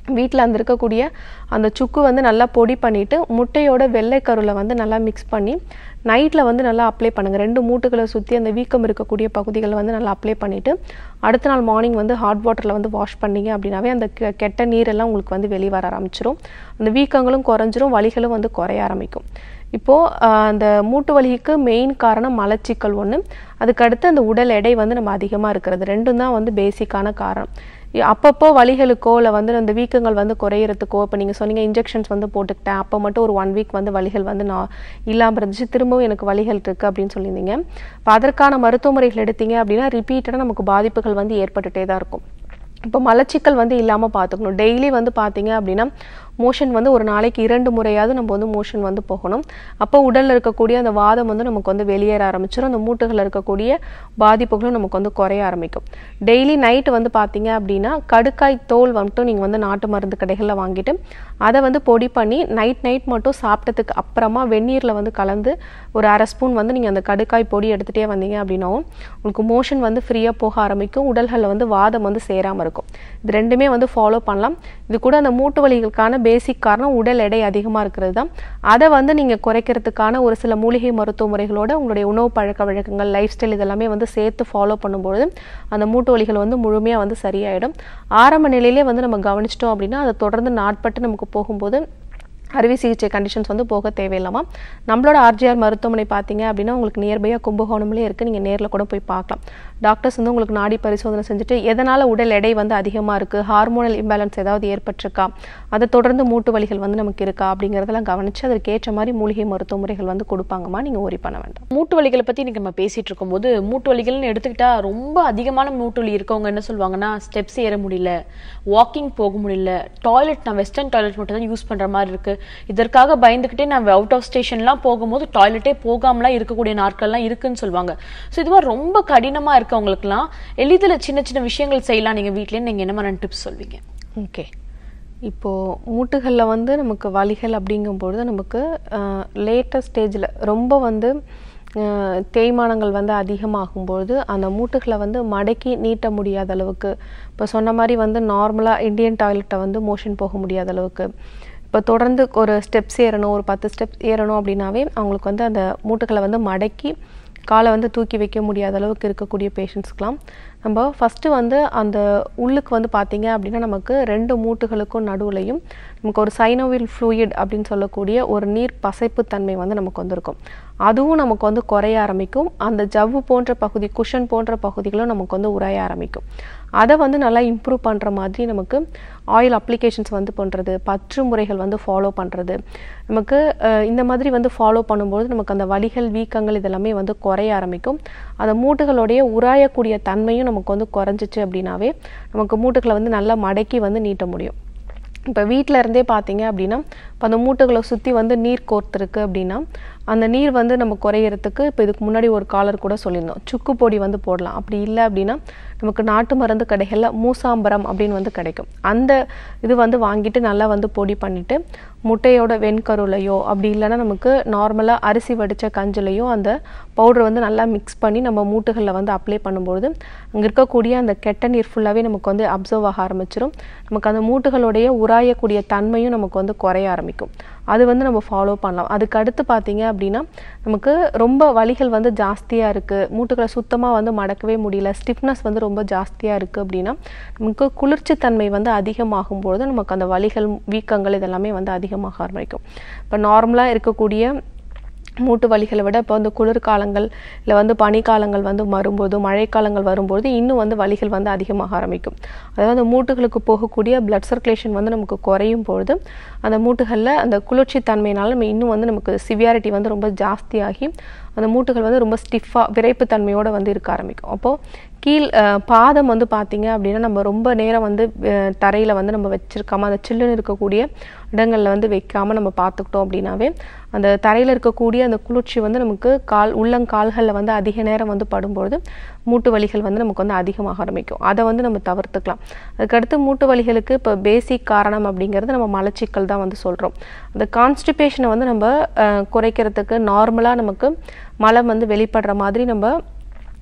வீட்டில் அந்த இருக்கக்கூடிய அந்த சுக்கு வந்து நல்லா பொடி பண்ணிவிட்டு முட்டையோட வெள்ளை கருவில் வந்து நல்லா மிக்ஸ் பண்ணி நைட்டில் வந்து நல்லா அப்ளை பண்ணுங்கள் ரெண்டு மூட்டுகளை சுற்றி அந்த வீக்கம் இருக்கக்கூடிய பகுதிகளை வந்து நல்லா அப்ளை பண்ணிவிட்டு அடுத்த நாள் மார்னிங் வந்து ஹாட் வாட்டரில் வந்து வாஷ் பண்ணீங்க அப்படின்னாவே அந்த கெ- கெட்ட நீரெல்லாம் உங்களுக்கு வந்து வெளியே வர ஆரம்பிச்சிரும் அந்த வீக்கங்களும் குறைஞ்சிரும் வலிகளும் வந்து குறைய ஆரம்பிக்கும் இப்போது அந்த மூட்டு வலிக்கு மெயின் காரணம் மலச்சிக்கல் ஒன்று அதுக்கடுத்து அந்த உடல் எடை வந்து நம்ம அதிகமாக இருக்கிறது ரெண்டும் தான் வந்து பேசிக்கான காரணம் இ- அப்பப்போ வலிகளுக்கோ இல்லை வந்து அந்த வீக்கங்கள் வந்து குறையிறதுக்கோ இப்போ நீங்கள் சொன்னீங்க இன்ஜெக்ஷன்ஸ் வந்து போட்டுக்கிட்டேன் அப்போ மட்டும் ஒரு ஒன் வீக் வந்து வலிகள் வந்து நான் இல்லாமல் இருந்துச்சு திரும்பவும் எனக்கு வலிகள் இருக்குது அப்படின்னு சொல்லியிருந்தீங்க இப்போ அதற்கான மருத்துவ முறைகள் எடுத்தீங்க அப்படின்னா ரிப்பீட்டடாக நமக்கு பாதிப்புகள் வந்து ஏற்பட்டுட்டே தான் இருக்கும் இப்போ மலச்சிக்கல் வந்து இல்லாமல் பார்த்துக்கணும் டெய்லி வந்து பார்த்தீங்க அப்படின்னா மோஷன் வந்து ஒரு நாளைக்கு இரண்டு முறையாவது நம்ம வந்து மோஷன் வந்து போகணும் அப்போ உடலில் இருக்கக்கூடிய அந்த வாதம் வந்து நமக்கு வந்து வெளியேற ஆரம்பிச்சிடும் அந்த மூட்டுகளில் இருக்கக்கூடிய பாதிப்புகளும் நமக்கு வந்து குறைய ஆரம்பிக்கும் டெய்லி நைட்டு வந்து பார்த்தீங்க அப்படின்னா கடுக்காய் தோல் மட்டும் நீங்கள் வந்து நாட்டு மருந்து கடைகளில் வாங்கிட்டு அதை வந்து பொடி பண்ணி நைட் நைட் மட்டும் சாப்பிட்டதுக்கு அப்புறமா வெந்நீரில் வந்து கலந்து ஒரு அரை ஸ்பூன் வந்து நீங்கள் அந்த கடுக்காய் பொடி எடுத்துகிட்டே வந்தீங்க அப்படின்னாவும் உங்களுக்கு மோஷன் வந்து ஃப்ரீயாக போக ஆரம்பிக்கும் உடல்களில் வந்து வாதம் வந்து சேராமல் இருக்கும் இது ரெண்டுமே வந்து ஃபாலோ பண்ணலாம் இது கூட அந்த மூட்டு வலிகளுக்கான பேசிக் காரணம் உடல் எடை அதிகமாக இருக்கிறது தான் அதை வந்து நீங்கள் குறைக்கிறதுக்கான ஒரு சில மூலிகை மருத்துவ முறைகளோட உங்களுடைய உணவு பழக்க வழக்கங்கள் லைஃப் ஸ்டைல் இதெல்லாமே வந்து சேர்த்து ஃபாலோ பண்ணும்பொழுது அந்த மூட்டு வலிகள் வந்து முழுமையாக வந்து சரியாயிடும் ஆரம்ப நிலையிலே வந்து நம்ம கவனிச்சிட்டோம் அப்படின்னா அதை தொடர்ந்து நாட்பட்டு நமக்கு போகும்போது அறுவை சிகிச்சை கண்டிஷன்ஸ் வந்து போக தேவையில்லாமா நம்மளோட ஆர்ஜிஆர் மருத்துவமனை பார்த்தீங்க அப்படின்னா உங்களுக்கு நியர்பையாக கும்பகோணம்லேயே இருக்குது நீங்கள் நேரில் கூட போய் பார்க்கலாம் டாக்டர்ஸ் வந்து உங்களுக்கு நாடி பரிசோதனை செஞ்சுட்டு எதனால் உடல் எடை வந்து அதிகமாக இருக்குது ஹார்மோனல் இம்பேலன்ஸ் ஏதாவது ஏற்பட்டிருக்கா அதை தொடர்ந்து மூட்டு வலிகள் வந்து நமக்கு இருக்கா அப்படிங்கிறதெல்லாம் கவனித்து அதற்கு ஏற்ற மாதிரி மூலிகை மருத்துவ முறைகள் வந்து கொடுப்பாங்கம்மா நீங்கள் worry பண்ண வேண்டாம்
மூட்டு வலிகளை பத்தி இன்னைக்கு நம்ம பேசிட்டு இருக்கும்போது மூட்டு வலிகள்னு எடுத்துக்கிட்டா ரொம்ப அதிகமான மூட்டு வலி இருக்கவங்க என்ன சொல்லுவாங்கன்னா ஸ்டெப்ஸ் ஏற முடியல வாக்கிங் போக முடியல டாய்லெட் நான் வெஸ்டர்ன் டாய்லெட் மட்டும் தான் யூஸ் பண்ற மாதிரி இருக்கு இதற்காக பயந்துக்கிட்டே நான் அவுட் ஆஃப் ஸ்டேஷன்லாம் போகும்போது டாய்லெட்டே போகாமலாம் இருக்கக்கூடிய நாட்கள்லாம் இருக்குன்னு சொல்லுவாங்க ஸோ இது மாதிரி ரொம்ப கடினமா இருக்கவங்களுக்குலாம் எளிதில் சின்ன சின்ன விஷயங்கள் செய்யலாம் நீங்க வீட்லயே நீங்க என்ன மாதிரி டிப்ஸ் சொல்வீங்க
ஓகே இப்போது மூட்டுகளில் வந்து நமக்கு வலிகள் அப்படிங்கும்பொழுது நமக்கு லேட்டஸ்ட் ஸ்டேஜில் ரொம்ப வந்து அஹ், தேய்மானங்கள் வந்து அதிகமாகும்பொழுது அந்த மூட்டுகளை வந்து மடக்கி நீட்ட முடியாத அளவுக்கு இப்போ சொன்ன மாதிரி வந்து நார்மலாக இந்தியன் டாய்லெட்டை வந்து மோஷன் போக முடியாத அளவுக்கு இப்போ தொடர்ந்து ஒரு ஸ்டெப்ஸ் ஏறணும் ஒரு பத்து ஸ்டெப்ஸ் ஏறணும் அப்படின்னாவே அவங்களுக்கு வந்து அந்த மூட்டுகளை வந்து மடக்கி காலை வந்து தூக்கி வைக்க முடியாத அளவுக்கு இருக்கக்கூடிய பேஷண்ட்ஸ்க்கெலாம் நம்ம ஃபஸ்ட்டு வந்து அந்த உள்ளுக்கு வந்து பார்த்தீங்க அப்படின்னா நமக்கு ரெண்டு மூட்டுகளுக்கும் நடுவுலையும் நமக்கு ஒரு சைனோவில் ஃப்ளூயிட் அப்படின்னு சொல்லக்கூடிய ஒரு நீர் பசைப்பு தன்மை வந்து நமக்கு வந்திருக்கும் அதுவும் நமக்கு வந்து குறைய ஆரம்பிக்கும் அந்த ஜவ்வு போன்ற பகுதி குஷன் போன்ற பகுதிகளும் நமக்கு வந்து உறைய ஆரம்பிக்கும் அதை வந்து நல்லா இம்ப்ரூவ் பண்ணுற மாதிரி நமக்கு ஆயில் அப்ளிகேஷன்ஸ் வந்து பண்ணுறது பற்று முறைகள் வந்து ஃபாலோ பண்ணுறது நமக்கு அஹ், இந்த மாதிரி வந்து ஃபாலோ பண்ணும்போது நமக்கு அந்த வலிகள் வீக்கங்கள் இதெல்லாமே வந்து குறைய ஆரம்பிக்கும் அந்த மூட்டுகளுடைய உராயக்கூடிய தன்மையும் நமக்கு வந்து குறைஞ்சிச்சு அப்படின்னாவே நமக்கு மூட்டுகளை வந்து நல்லா மடக்கி வந்து நீட்ட முடியும் இப்போ வீட்டில் இருந்தே பார்த்தீங்க அப்படின்னா இப்போ அந்த மூட்டுகளை சுற்றி வந்து நீர் கோர்த்துருக்கு அப்படின்னா அந்த நீர் வந்து நம்ம குறையிறதுக்கு இப்போ இதுக்கு முன்னாடி ஒரு காலர் கூட சொல்லியிருந்தோம் சுக்கு பொடி வந்து போடலாம் அப்படி இல்லை அப்படின்னா நமக்கு நாட்டு மருந்து கடைகளில் மூசாம்பரம் அப்படின்னு வந்து கிடைக்கும் அந்த இது வந்து வாங்கிட்டு நல்லா வந்து பொடி பண்ணிட்டு முட்டையோட வெண்கருலையோ அப்படி இல்லைன்னா நமக்கு நார்மலாக அரிசி வடித்த கஞ்சிலையோ அந்த பவுடர் வந்து நல்லா மிக்ஸ் பண்ணி நம்ம மூட்டுகளில் வந்து அப்ளை பண்ணும்பொழுது அங்கே இருக்கக்கூடிய அந்த கெட்ட நீர் ஃபுல்லாகவே நமக்கு வந்து அப்சர்வ் ஆக ஆரம்பிச்சிடும் நமக்கு அந்த மூட்டுகளுடைய உராயக்கூடிய தன்மையும் நமக்கு வந்து குறைய ஆரம்பிக்கும் அது வந்து நம்ம ஃபாலோ பண்ணலாம் அதுக்கு அடுத்து பார்த்தீங்க அப்படின்னா நமக்கு ரொம்ப வலிகள் வந்து ஜாஸ்தியாக இருக்குது மூட்டுகளை சுத்தமாக வந்து மடக்கவே முடியல ஸ்டிஃப்னஸ் வந்து ரொம்ப ஜாஸ்தியாக இருக்குது அப்படின்னா நமக்கு குளிர்ச்சி தன்மை வந்து அதிகமாகும் பொழுது நமக்கு அந்த வலிகள் வீக்கங்கள் இதெல்லாமே வந்து அதிகமாக ஆரம்பிக்கும் இப்போ நார்மலாக இருக்கக்கூடிய மூட்டு வலிகளை விட இப்போ வந்து குளிர்காலங்கள் இல்லை வந்து பனிக்காலங்கள் வந்து வரும்போது மழைக்காலங்கள் வரும்போது இன்னும் வந்து வலிகள் வந்து அதிகமாக ஆரம்பிக்கும் அதாவது மூட்டுகளுக்கு போகக்கூடிய பிளட் சர்க்குலேஷன் வந்து நமக்கு குறையும் பொழுது அந்த மூட்டுகளில் அந்த குளிர்ச்சி தன்மையினால நம்ம இன்னும் வந்து நமக்கு சிவியாரிட்டி வந்து ரொம்ப ஜாஸ்தியாகி அந்த மூட்டுகள் வந்து ரொம்ப ஸ்டிஃபாக விரைப்பு தன்மையோடு வந்து இருக்க ஆரம்பிக்கும் அப்போது கீழ் அஹ், பாதம் வந்து பார்த்தீங்க அப்படின்னா நம்ம ரொம்ப நேரம் வந்து தரையில் வந்து நம்ம வச்சிருக்காம அந்த சில்லுன்னு இருக்கக்கூடிய இடங்களில் வந்து வைக்காம நம்ம பார்த்துக்கிட்டோம் அப்படின்னாவே அந்த தரையில் இருக்கக்கூடிய அந்த குளிர்ச்சி வந்து நமக்கு கால் உள்ளங்கால்களில் வந்து அதிக நேரம் வந்து படும்பொழுது மூட்டு வலிகள் வந்து நமக்கு வந்து அதிகமாக ஆரம்பிக்கும் அதை வந்து நம்ம தவிர்த்துக்கலாம் அதுக்கடுத்து மூட்டு வலிகளுக்கு இப்போ பேசிக் காரணம் அப்படிங்கிறது நம்ம மலச்சிக்கல் தான் வந்து சொல்கிறோம் அந்த கான்ஸ்டிபேஷனை வந்து நம்ம அஹ், குறைக்கிறதுக்கு நார்மலாக நமக்கு மலம் வந்து வெளிப்படுற மாதிரி நம்ம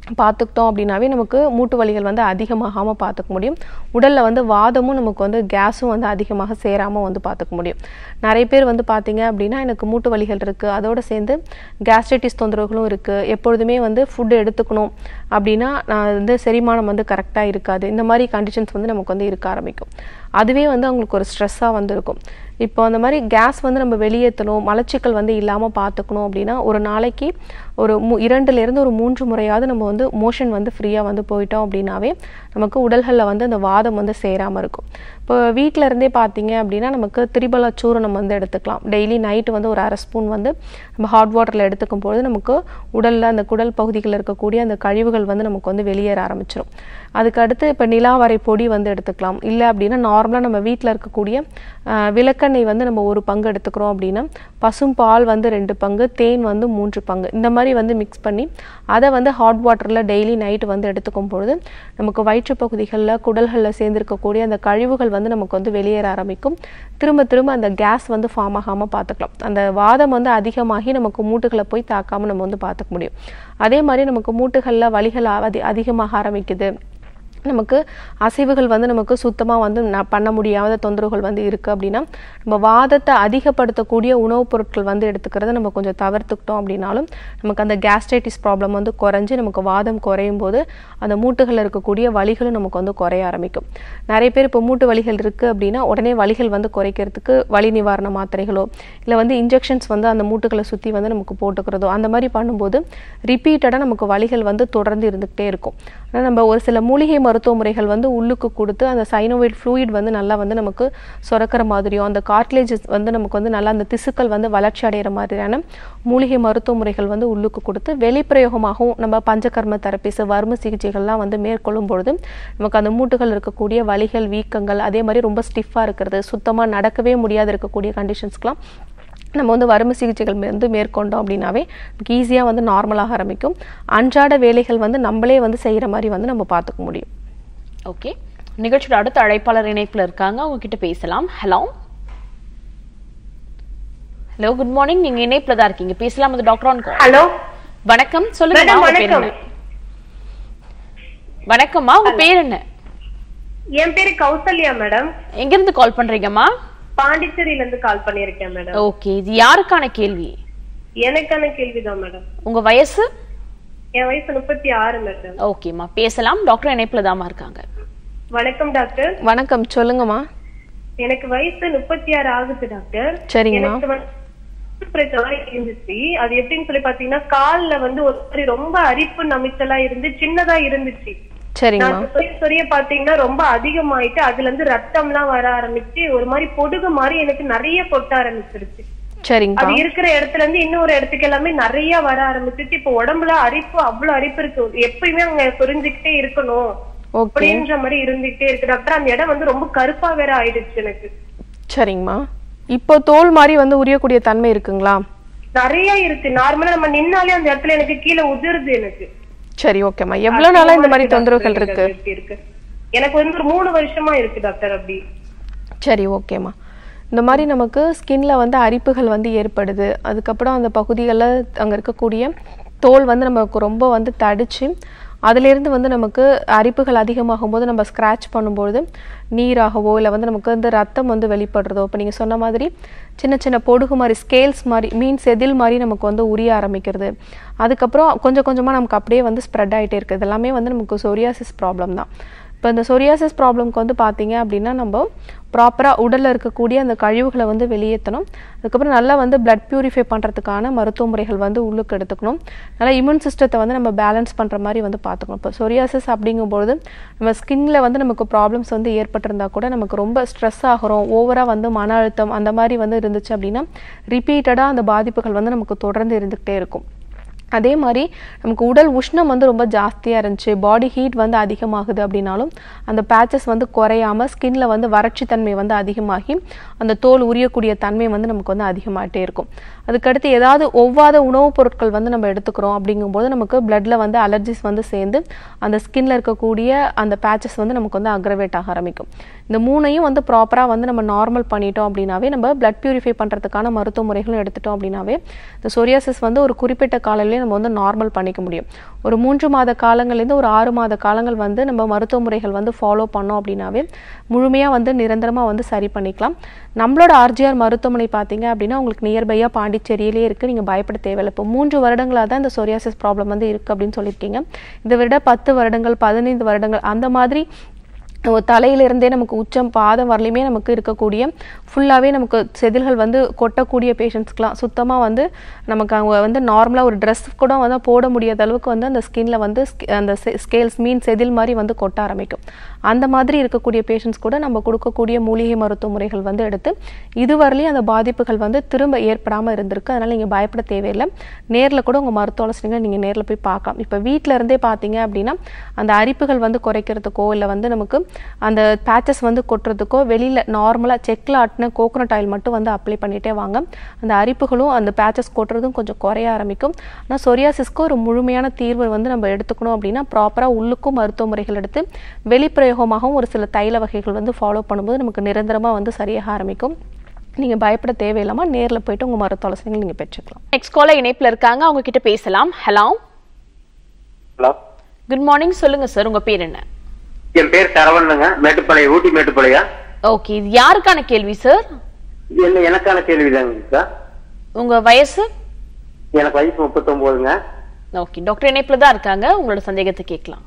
பார்த்துக்கிட்டோம் அப்படின்னாவே நமக்கு மூட்டு வலிகள் வந்து அதிகமாகாமல் பார்த்துக்க முடியும் உடலில் வந்து வாதமும் நமக்கு வந்து கேஸும் வந்து அதிகமாக சேராமல் வந்து பார்த்துக்க முடியும் நிறைய பேர் வந்து பார்த்தீங்க அப்படின்னா எனக்கு மூட்டு வலிகள் இருக்குது அதோடு சேர்ந்து கேஸ்ட்ரைட்டிஸ் தொந்தரவுகளும் இருக்குது எப்பொழுதுமே வந்து ஃபுட்டு எடுத்துக்கணும் அப்படின்னா நான் வந்து செரிமானம் வந்து கரெக்டாக இருக்காது இந்த மாதிரி கண்டிஷன்ஸ் வந்து நமக்கு வந்து இருக்க ஆரம்பிக்கும் அதுவே வந்து அவங்களுக்கு ஒரு ஸ்ட்ரெஸ்ஸாக வந்து இருக்கும் இப்போ அந்த மாதிரி கேஸ் வந்து நம்ம வெளியேற்றணும் மலச்சிக்கல் வந்து இல்லாமல் பார்த்துக்கணும் அப்படின்னா ஒரு நாளைக்கு ஒரு மு இரண்டுலேருந்து ஒரு மூன்று முறையாவது நம்ம வந்து மோஷன் வந்து ஃப்ரீயாக வந்து போயிட்டோம் அப்படின்னாவே நமக்கு உடல்களில் வந்து அந்த வாதம் வந்து சேராமல் இருக்கும் இப்போ வீட்டில் இருந்தே பார்த்தீங்க அப்படின்னா நமக்கு திரிபல சூரணம் வந்து எடுத்துக்கலாம் டெய்லி நைட்டு வந்து ஒரு அரை ஸ்பூன் வந்து நம்ம ஹாட் வாட்டரில் எடுத்துக்கும் பொழுது நமக்கு உடலில் அந்த குடல் பகுதிகளில் இருக்கக்கூடிய அந்த கழிவுகள் வந்து நமக்கு வந்து வெளியேற ஆரம்பிச்சிடும் அதுக்கு அடுத்து இப்போ நிலாவரை பொடி வந்து எடுத்துக்கலாம் இல்லை அப்படின்னா நார்மலாக நம்ம வீட்டில் இருக்கக்கூடிய ஆஹ், விளக்கெண்ணெய் வந்து நம்ம ஒரு பங்கு எடுத்துக்கிறோம் அப்படின்னா பசும் பால் வந்து ரெண்டு பங்கு தேன் வந்து மூன்று பங்கு இந்த மாதிரி வந்து மிக்ஸ் பண்ணி அதை வந்து ஹாட் வாட்டரில் டெய்லி நைட்டு வந்து எடுத்துக்கும் பொழுது நமக்கு வயிற்று பகுதிகளில் குடல்களில் சேர்ந்திருக்கக்கூடிய அந்த கழிவுகள் வந்து நமக்கு வந்து வெளியேற ஆரம்பிக்கும் திரும்ப திரும்ப அந்த கேஸ் வந்து ஃபார்ம் ஆகாமல் பார்த்துக்கலாம் அந்த வாதம் வந்து அதிகமாகி நமக்கு மூட்டுகளை போய் தாக்காமல் நம்ம வந்து பார்த்துக்க முடியும் அதே மாதிரி நமக்கு மூட்டுகளில் வலிகள் அதி அதிகமாக ஆரம்பிக்குது நமக்கு அசைவுகள் வந்து நமக்கு சுத்தமாக வந்து ந- பண்ண முடியாத தொந்தரவுகள் வந்து இருக்குது அப்படின்னா நம்ம வாதத்தை அதிகப்படுத்தக்கூடிய உணவுப் பொருட்கள் வந்து எடுத்துக்கிறத நம்ம கொஞ்சம் தவிர்த்துக்கிட்டோம் அப்படின்னாலும் நமக்கு அந்த கேஸ்ட்ரைட்டிஸ் ப்ராப்ளம் வந்து குறைஞ்சு நமக்கு வாதம் குறையும் போது அந்த மூட்டுகளில் இருக்கக்கூடிய வலிகளும் நமக்கு வந்து குறைய ஆரம்பிக்கும் நிறைய பேர் இப்போ மூட்டு வலிகள் இருக்குது அப்படின்னா உடனே வலிகள் வந்து குறைக்கிறதுக்கு வலி நிவாரண மாத்திரைகளோ இல்லை வந்து இன்ஜெக்ஷன்ஸ் வந்து அந்த மூட்டுகளை சுற்றி வந்து நமக்கு போட்டுக்கிறதோ அந்த மாதிரி பண்ணும்போது ரிப்பீட்டடாக நமக்கு வலிகள் வந்து தொடர்ந்து இருந்துக்கிட்டே இருக்கும் ஆனால் நம்ம ஒரு சில மூலிகை மருத்துவ முறைகள் வந்து உள்ளுக்கு கொடுத்து அந்த சைனோவைட் ஃப்ளூயிட் வந்து நல்லா வந்து நமக்கு சுரக்கிற மாதிரியும் அந்த கார்ட்லேஜஸ் வந்து நமக்கு வந்து நல்லா அந்த திசுக்கள் வந்து வளர்ச்சி அடைகிற மாதிரியான மூலிகை மருத்துவ முறைகள் வந்து உள்ளுக்கு கொடுத்து வெளிப்பிரயோகமாகவும் நம்ம பஞ்சகர்ம தெரப்பிஸ் வர்ம சிகிச்சைகள்லாம் வந்து மேற்கொள்ளும் பொழுது நமக்கு அந்த மூட்டுகள் இருக்கக்கூடிய வலிகள் வீக்கங்கள் அதே மாதிரி ரொம்ப ஸ்டிஃபாக இருக்கிறது சுத்தமாக நடக்கவே முடியாது இருக்கக்கூடிய கண்டிஷன்ஸ்க்கெலாம் நம்ம வந்து வறுமை சிகிச்சைகள் வந்து மேற்கொண்டோம் அப்படின்னாவே நமக்கு ஈஸியாக வந்து நார்மலாக ஆரம்பிக்கும் அன்றாட வேலைகள் வந்து நம்மளே வந்து செய்கிற மாதிரி வந்து நம்ம பார்த்துக்க முடியும்
ஓகே நிகழ்ச்சியோட அடுத்த அழைப்பாளர் இணைப்புல இருக்காங்க அவங்க கிட்ட பேசலாம் ஹலோ ஹலோ குட் மார்னிங் நீங்க இணைப்புல தான் இருக்கீங்க பேசலாம் அது டாக்டர் ஆன் கால்
ஹலோ
வணக்கம் சொல்லுங்க
மேடம்,
உங்க பேர்
வணக்கம்.
என்ன வணக்கம்மா உங்க பேர் என்ன
என் பேரு கௌசல்யா மேடம்
எங்க இருந்து கால் பண்றீங்கம்மா
பாண்டிச்சேரியில இருந்து கால் பண்ணிருக்கேன் மேடம்
ஓகே இது யாருக்கான கேள்வி
எனக்கான கேள்விதான் மேடம்
உங்க வயசு
என் வயசு முப்பத்தி ஆறு மேடம்
ஓகேம்மா பேசலாம் டாக்டர் இணைப்புல தாமா இருக்காங்க
வணக்கம் டாக்டர்
வணக்கம் சொல்லுங்கம்மா
எனக்கு வயசு முப்பத்தி ஆறு ஆகுது டாக்டர்
சரிங்கம்மா
எனக்கு வந்து பிரச்சனை இருந்துச்சு அது எப்படின்னு சொல்லி பாத்தீங்கன்னா கால்ல வந்து ஒரு மாதிரி ரொம்ப அரிப்பு நமிச்சலா இருந்து சின்னதா இருந்துச்சு
சரிங்கம்மா
நான் சொரிய சொரிய பாத்தீங்கன்னா ரொம்ப அதிகமாயிட்டு அதுல இருந்து ரத்தம்லாம் வர ஆரம்பிச்சு ஒரு மாதிரி பொடுகு மாதிரி எனக்கு நிறைய கொட்ட ஆரம்பிச்சிருச்சு
சரிங்கப்பா
அது இருக்கிற இடத்துல இருந்து இன்னொரு இடத்துக்கு எல்லாமே நிறைய வர ஆரம்பிச்சிச்சு இப்ப உடம்புல அரிப்பு அவ்வளவு அரிப்பு இருக்கு எப்பயுமே அங்க புரிஞ்சுக்கிட்டே இருக்கணும்
ஓகே
அப்படின்ற மாதிரி இருந்துகிட்டே இருக்கு டாக்டர் அந்த இடம் வந்து ரொம்ப கருப்பா வேற ஆயிடுச்சு எனக்கு
சரிங்கம்மா இப்போ தோல் மாதிரி வந்து உரியக்கூடிய தன்மை இருக்குங்களா
நிறைய இருக்கு நார்மலா நம்ம நின்னாலே அந்த இடத்துல எனக்கு கீழே உதிருது எனக்கு
சரி ஓகேம்மா எவ்வளோ நாளா இந்த மாதிரி தொந்தரவுகள் இருக்கு
எப்படி இருக்கு எனக்கு வந்து ஒரு மூணு வருஷமா இருக்கு டாக்டர் அப்படி
சரி ஓகேம்மா இந்த மாதிரி நமக்கு ஸ்கின்ல வந்து அரிப்புகள் வந்து ஏற்படுது அதுக்கப்புறம் அந்த பகுதிகளில் அங்கே இருக்கக்கூடிய தோல் வந்து நமக்கு ரொம்ப வந்து தடிச்சு அதிலிருந்து வந்து நமக்கு அரிப்புகள் அதிகமாகும் போது நம்ம ஸ்க்ராட்ச் பண்ணும்பொழுது நீராகவோ இல்லை வந்து நமக்கு வந்து ரத்தம் வந்து வெளிப்படுறதோ இப்போ நீங்கள் சொன்ன மாதிரி சின்ன சின்ன பொடுகு மாதிரி ஸ்கேல்ஸ் மாதிரி மீன் செதில் மாதிரி நமக்கு வந்து உரிய ஆரம்பிக்கிறது அதுக்கப்புறம் கொஞ்சம் கொஞ்சமாக நமக்கு அப்படியே வந்து ஸ்ப்ரெட் ஆகிட்டே இருக்குது இதெல்லாமே வந்து நமக்கு சொரியாசிஸ் ப்ராப்ளம் தான் இப்போ இந்த சொரியாசிஸ் ப்ராப்ளம்க்கு வந்து பார்த்தீங்க அப்படின்னா நம்ம ப்ராப்பராக உடலில் இருக்கக்கூடிய அந்த கழிவுகளை வந்து வெளியேற்றணும் அதுக்கப்புறம் நல்லா வந்து blood பியூரிஃபை பண்ணுறதுக்கான மருத்துவ முறைகள் வந்து உள்ளுக்கு எடுத்துக்கணும் நல்லா இம்யூன் சிஸ்டத்தை வந்து நம்ம பேலன்ஸ் பண்ணுற மாதிரி வந்து பார்த்துக்கணும் இப்போ சொரியாசிஸ் அப்படிங்கும்பொழுது நம்ம ஸ்கின்ல வந்து நமக்கு ப்ராப்ளம்ஸ் வந்து ஏற்பட்டிருந்தா கூட நமக்கு ரொம்ப ஸ்ட்ரெஸ் ஆகிறோம் ஓவராக வந்து மன அழுத்தம் அந்த மாதிரி வந்து இருந்துச்சு அப்படின்னா ரிப்பீட்டடாக அந்த பாதிப்புகள் வந்து நமக்கு தொடர்ந்து இருந்துக்கிட்டே இருக்கும் அதே மாதிரி நமக்கு உடல் உஷ்ணம் வந்து ரொம்ப ஜாஸ்தியாக இருந்துச்சு பாடி ஹீட் வந்து அதிகமாகுது அப்படின்னாலும் அந்த பேச்சஸ் வந்து குறையாம ஸ்கின்ல வந்து வறட்சி தன்மை வந்து அதிகமாகி அந்த தோல் உரியக்கூடிய தன்மை வந்து நமக்கு வந்து அதிகமாகிட்டே இருக்கும் அதுக்கடுத்து ஏதாவது ஒவ்வாத உணவுப் பொருட்கள் வந்து நம்ம எடுத்துக்கிறோம் அப்படிங்கும்போது நமக்கு பிளட்ல வந்து அலர்ஜிஸ் வந்து சேர்ந்து அந்த ஸ்கின்ல இருக்கக்கூடிய அந்த பேச்சஸ் வந்து நமக்கு வந்து அக்ரவேட் ஆக ஆரம்பிக்கும் இந்த மூணையும் வந்து ப்ராப்பராக வந்து நம்ம நார்மல் பண்ணிட்டோம் அப்படின்னாவே நம்ம பிளட் பியூரிஃபை பண்ணுறதுக்கான மருத்துவ முறைகளும் எடுத்துட்டோம் அப்படின்னாவே இந்த சொரியாசிஸ் வந்து ஒரு குறிப்பிட்ட காலையிலே சொல்லி நம்ம வந்து நார்மல் பண்ணிக்க முடியும் ஒரு மூன்று மாத காலங்கள்லேருந்து ஒரு ஆறு மாத காலங்கள் வந்து நம்ம மருத்துவ முறைகள் வந்து ஃபாலோ பண்ணோம் அப்படின்னாவே முழுமையாக வந்து நிரந்தரமாக வந்து சரி பண்ணிக்கலாம் நம்மளோட ஆர்ஜிஆர் மருத்துவமனை பார்த்தீங்க அப்படின்னா உங்களுக்கு நியர்பையாக பாண்டிச்சேரியிலே இருக்குது நீங்கள் பயப்பட தேவையில்லை இப்போ மூன்று வருடங்களாக தான் இந்த சொரியாசிஸ் ப்ராப்ளம் வந்து இருக்குது அப்படின்னு சொல்லியிருக்கீங்க இதை விட பத்து வருடங்கள் பதினைந்து வருடங்கள் அந்த மாதிரி நம்ம தலையிலிருந்தே நமக்கு உச்சம் பாதம் வரலையுமே நமக்கு இருக்கக்கூடிய ஃபுல்லாகவே நமக்கு செதில்கள் வந்து கொட்டக்கூடிய பேஷண்ட்ஸ்க்குலாம் சுத்தமாக வந்து நமக்கு அவங்க வந்து நார்மலாக ஒரு ட்ரெஸ் கூட வந்து போட முடியாத அளவுக்கு வந்து அந்த ஸ்கின்ல வந்து sk- அந்த ஸ்கேல்ஸ் மீன் செதில் மாதிரி வந்து கொட்ட ஆரம்பிக்கும் அந்த மாதிரி இருக்கக்கூடிய பேஷண்ட்ஸ் கூட நம்ம கொடுக்கக்கூடிய மூலிகை மருத்துவ முறைகள் வந்து எடுத்து இதுவரையிலையும் அந்த பாதிப்புகள் வந்து திரும்ப ஏற்படாமல் இருந்திருக்கு அதனால் நீங்கள் பயப்பட தேவையில்லை நேரில் கூட உங்கள் மருத்துவ ஆலோசனைகள் நீங்கள் நேரில் போய் பார்க்கலாம் இப்போ வீட்டில் இருந்தே பார்த்தீங்க அப்படின்னா அந்த அரிப்புகள் வந்து குறைக்கிறதுக்கோ இல்லை வந்து நமக்கு அந்த பேச்சஸ் வந்து கொட்டுறதுக்கோ வெளியில் நார்மலாக செக்கில் ஆட்டின கோகோனட் ஆயில் மட்டும் வந்து அப்ளை பண்ணிட்டே வாங்க அந்த அரிப்புகளும் அந்த பேச்சஸ் கொட்டுறதும் கொஞ்சம் குறைய ஆரம்பிக்கும் ஆனால் சொரியாசிஸ்க்கு ஒரு முழுமையான தீர்வு வந்து நம்ம எடுத்துக்கணும் அப்படின்னா ப்ராப்பராக உள்ளுக்கும் மருத்துவ முறைகள் எடுத்து வெளிப்பிரயோகமாகவும் ஒரு சில தைல வகைகள் வந்து ஃபாலோ பண்ணும்போது நமக்கு நிரந்தரமாக வந்து சரியாக ஆரம்பிக்கும் நீங்கள் பயப்பட தேவையில்லாமல் நேரில் போயிட்டு உங்கள் மருத்துவ ஆலோசனைகள் நீங்கள் பெற்றுக்கலாம்
நெக்ஸ்ட் காலர் இணைப்புல இருக்காங்க அவங்க கிட்ட பேசலாம் ஹலோ
ஹலோ
குட் மார்னிங் சொல்லுங்க சார் உங்க பேர் என்ன
என் பேர் சரவணனுங்க மேட்டுப்பாளையம் ஊட்டி மேட்டுப்பாளையா
ஓகே இது யாருக்கான கேள்வி சார்
என்ன எனக்கான கேள்விதாங்க சார்
உங்க வயசு
எனக்கு வயசு முப்பத்தொன்பதுங்க
ஓகே டாக்டர் இணைப்புல தான் இருக்காங்க உங்களோட சந்தேகத்தை கேட்கலாம்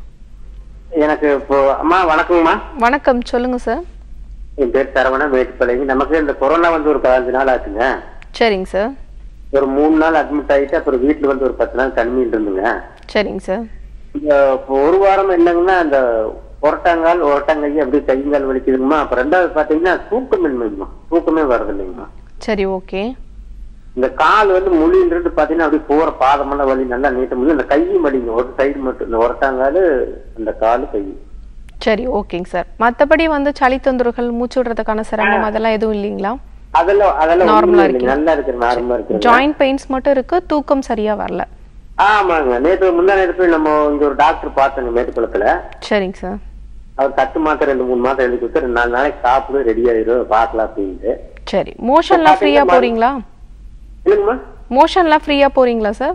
எனக்கு இப்போ அம்மா வணக்கங்கம்மா
வணக்கம் சொல்லுங்கள் சார்
என் பேர் சரவணன் மேட்டுப்பாளையம் நமக்கு இந்த கொரோனா வந்து ஒரு பதினஞ்சு நாள் ஆச்சுங்க
சரிங்க சார்
ஒரு மூணு நாள் அட்மிட் ஆயிட்டு அப்புறம் வீட்டுல வந்து ஒரு பத்து நாள் தனிமையில் இருந்துங்க
சரிங்க சார்
இந்த இப்போ ஒரு வாரம் என்னங்கன்னா அந்த உரட்டாங்கால் உரட்டாங்கை அப்படியே கைங்கால் வலிக்குதுங்கம்மா அப்புறம் ரெண்டாவது பாத்தீங்கன்னா தூக்கமின்மைங்கம்மா தூக்கமே வருது இல்லைங்கம்மா
சரி ஓகே
இந்த கால் வந்து முழியில இருந்து பாத்தீங்கன்னா அப்படியே போற பாதமெல்லாம் வலி நல்லா நீட்ட முடியும் இந்த கையும் வலிங்க ஒரு சைடு மட்டும் இந்த உரட்டாங்காலு அந்த காலு கை
சரி ஓகேங்க சார் மற்றபடி வந்து சளி தொந்தரவுகள் மூச்சு விடுறதுக்கான சிரமம் அதெல்லாம் எதுவும் இல்லைங்களா
அதெல்லாம் அதெல்லாம்
Normal-ஆ
ஒண்ணுமே இல்லைங்க.
இருக்கீங்க.
நல்லா இருக்கு நார்மலா இருக்கு
ஜாயிண்ட் பெயின்ஸ் மட்டும் இருக்கு தூக்கம் சரியா வரல
ஆமாங்க நேற்று முந்தா நேற்று போய் நம்ம இங்க ஒரு டாக்டர் பார்த்தோங்க மேட்டுக்குளத்துல
சரிங்க சார்
அவர் தட்டு மாத்திரை ரெண்டு மூணு மாத்திரை எழுதி கொடுத்து ரெண்டு நாலு நாளைக்கு சாப்பிடு ரெடி ஆயிரும் பார்க்கலாம் அப்படின்ட்டு
சரி மோஷன்லாம் ஃப்ரீயா போறீங்களா
இல்லைங்கம்மா
மோஷன்லாம் ஃப்ரீயா போறீங்களா சார்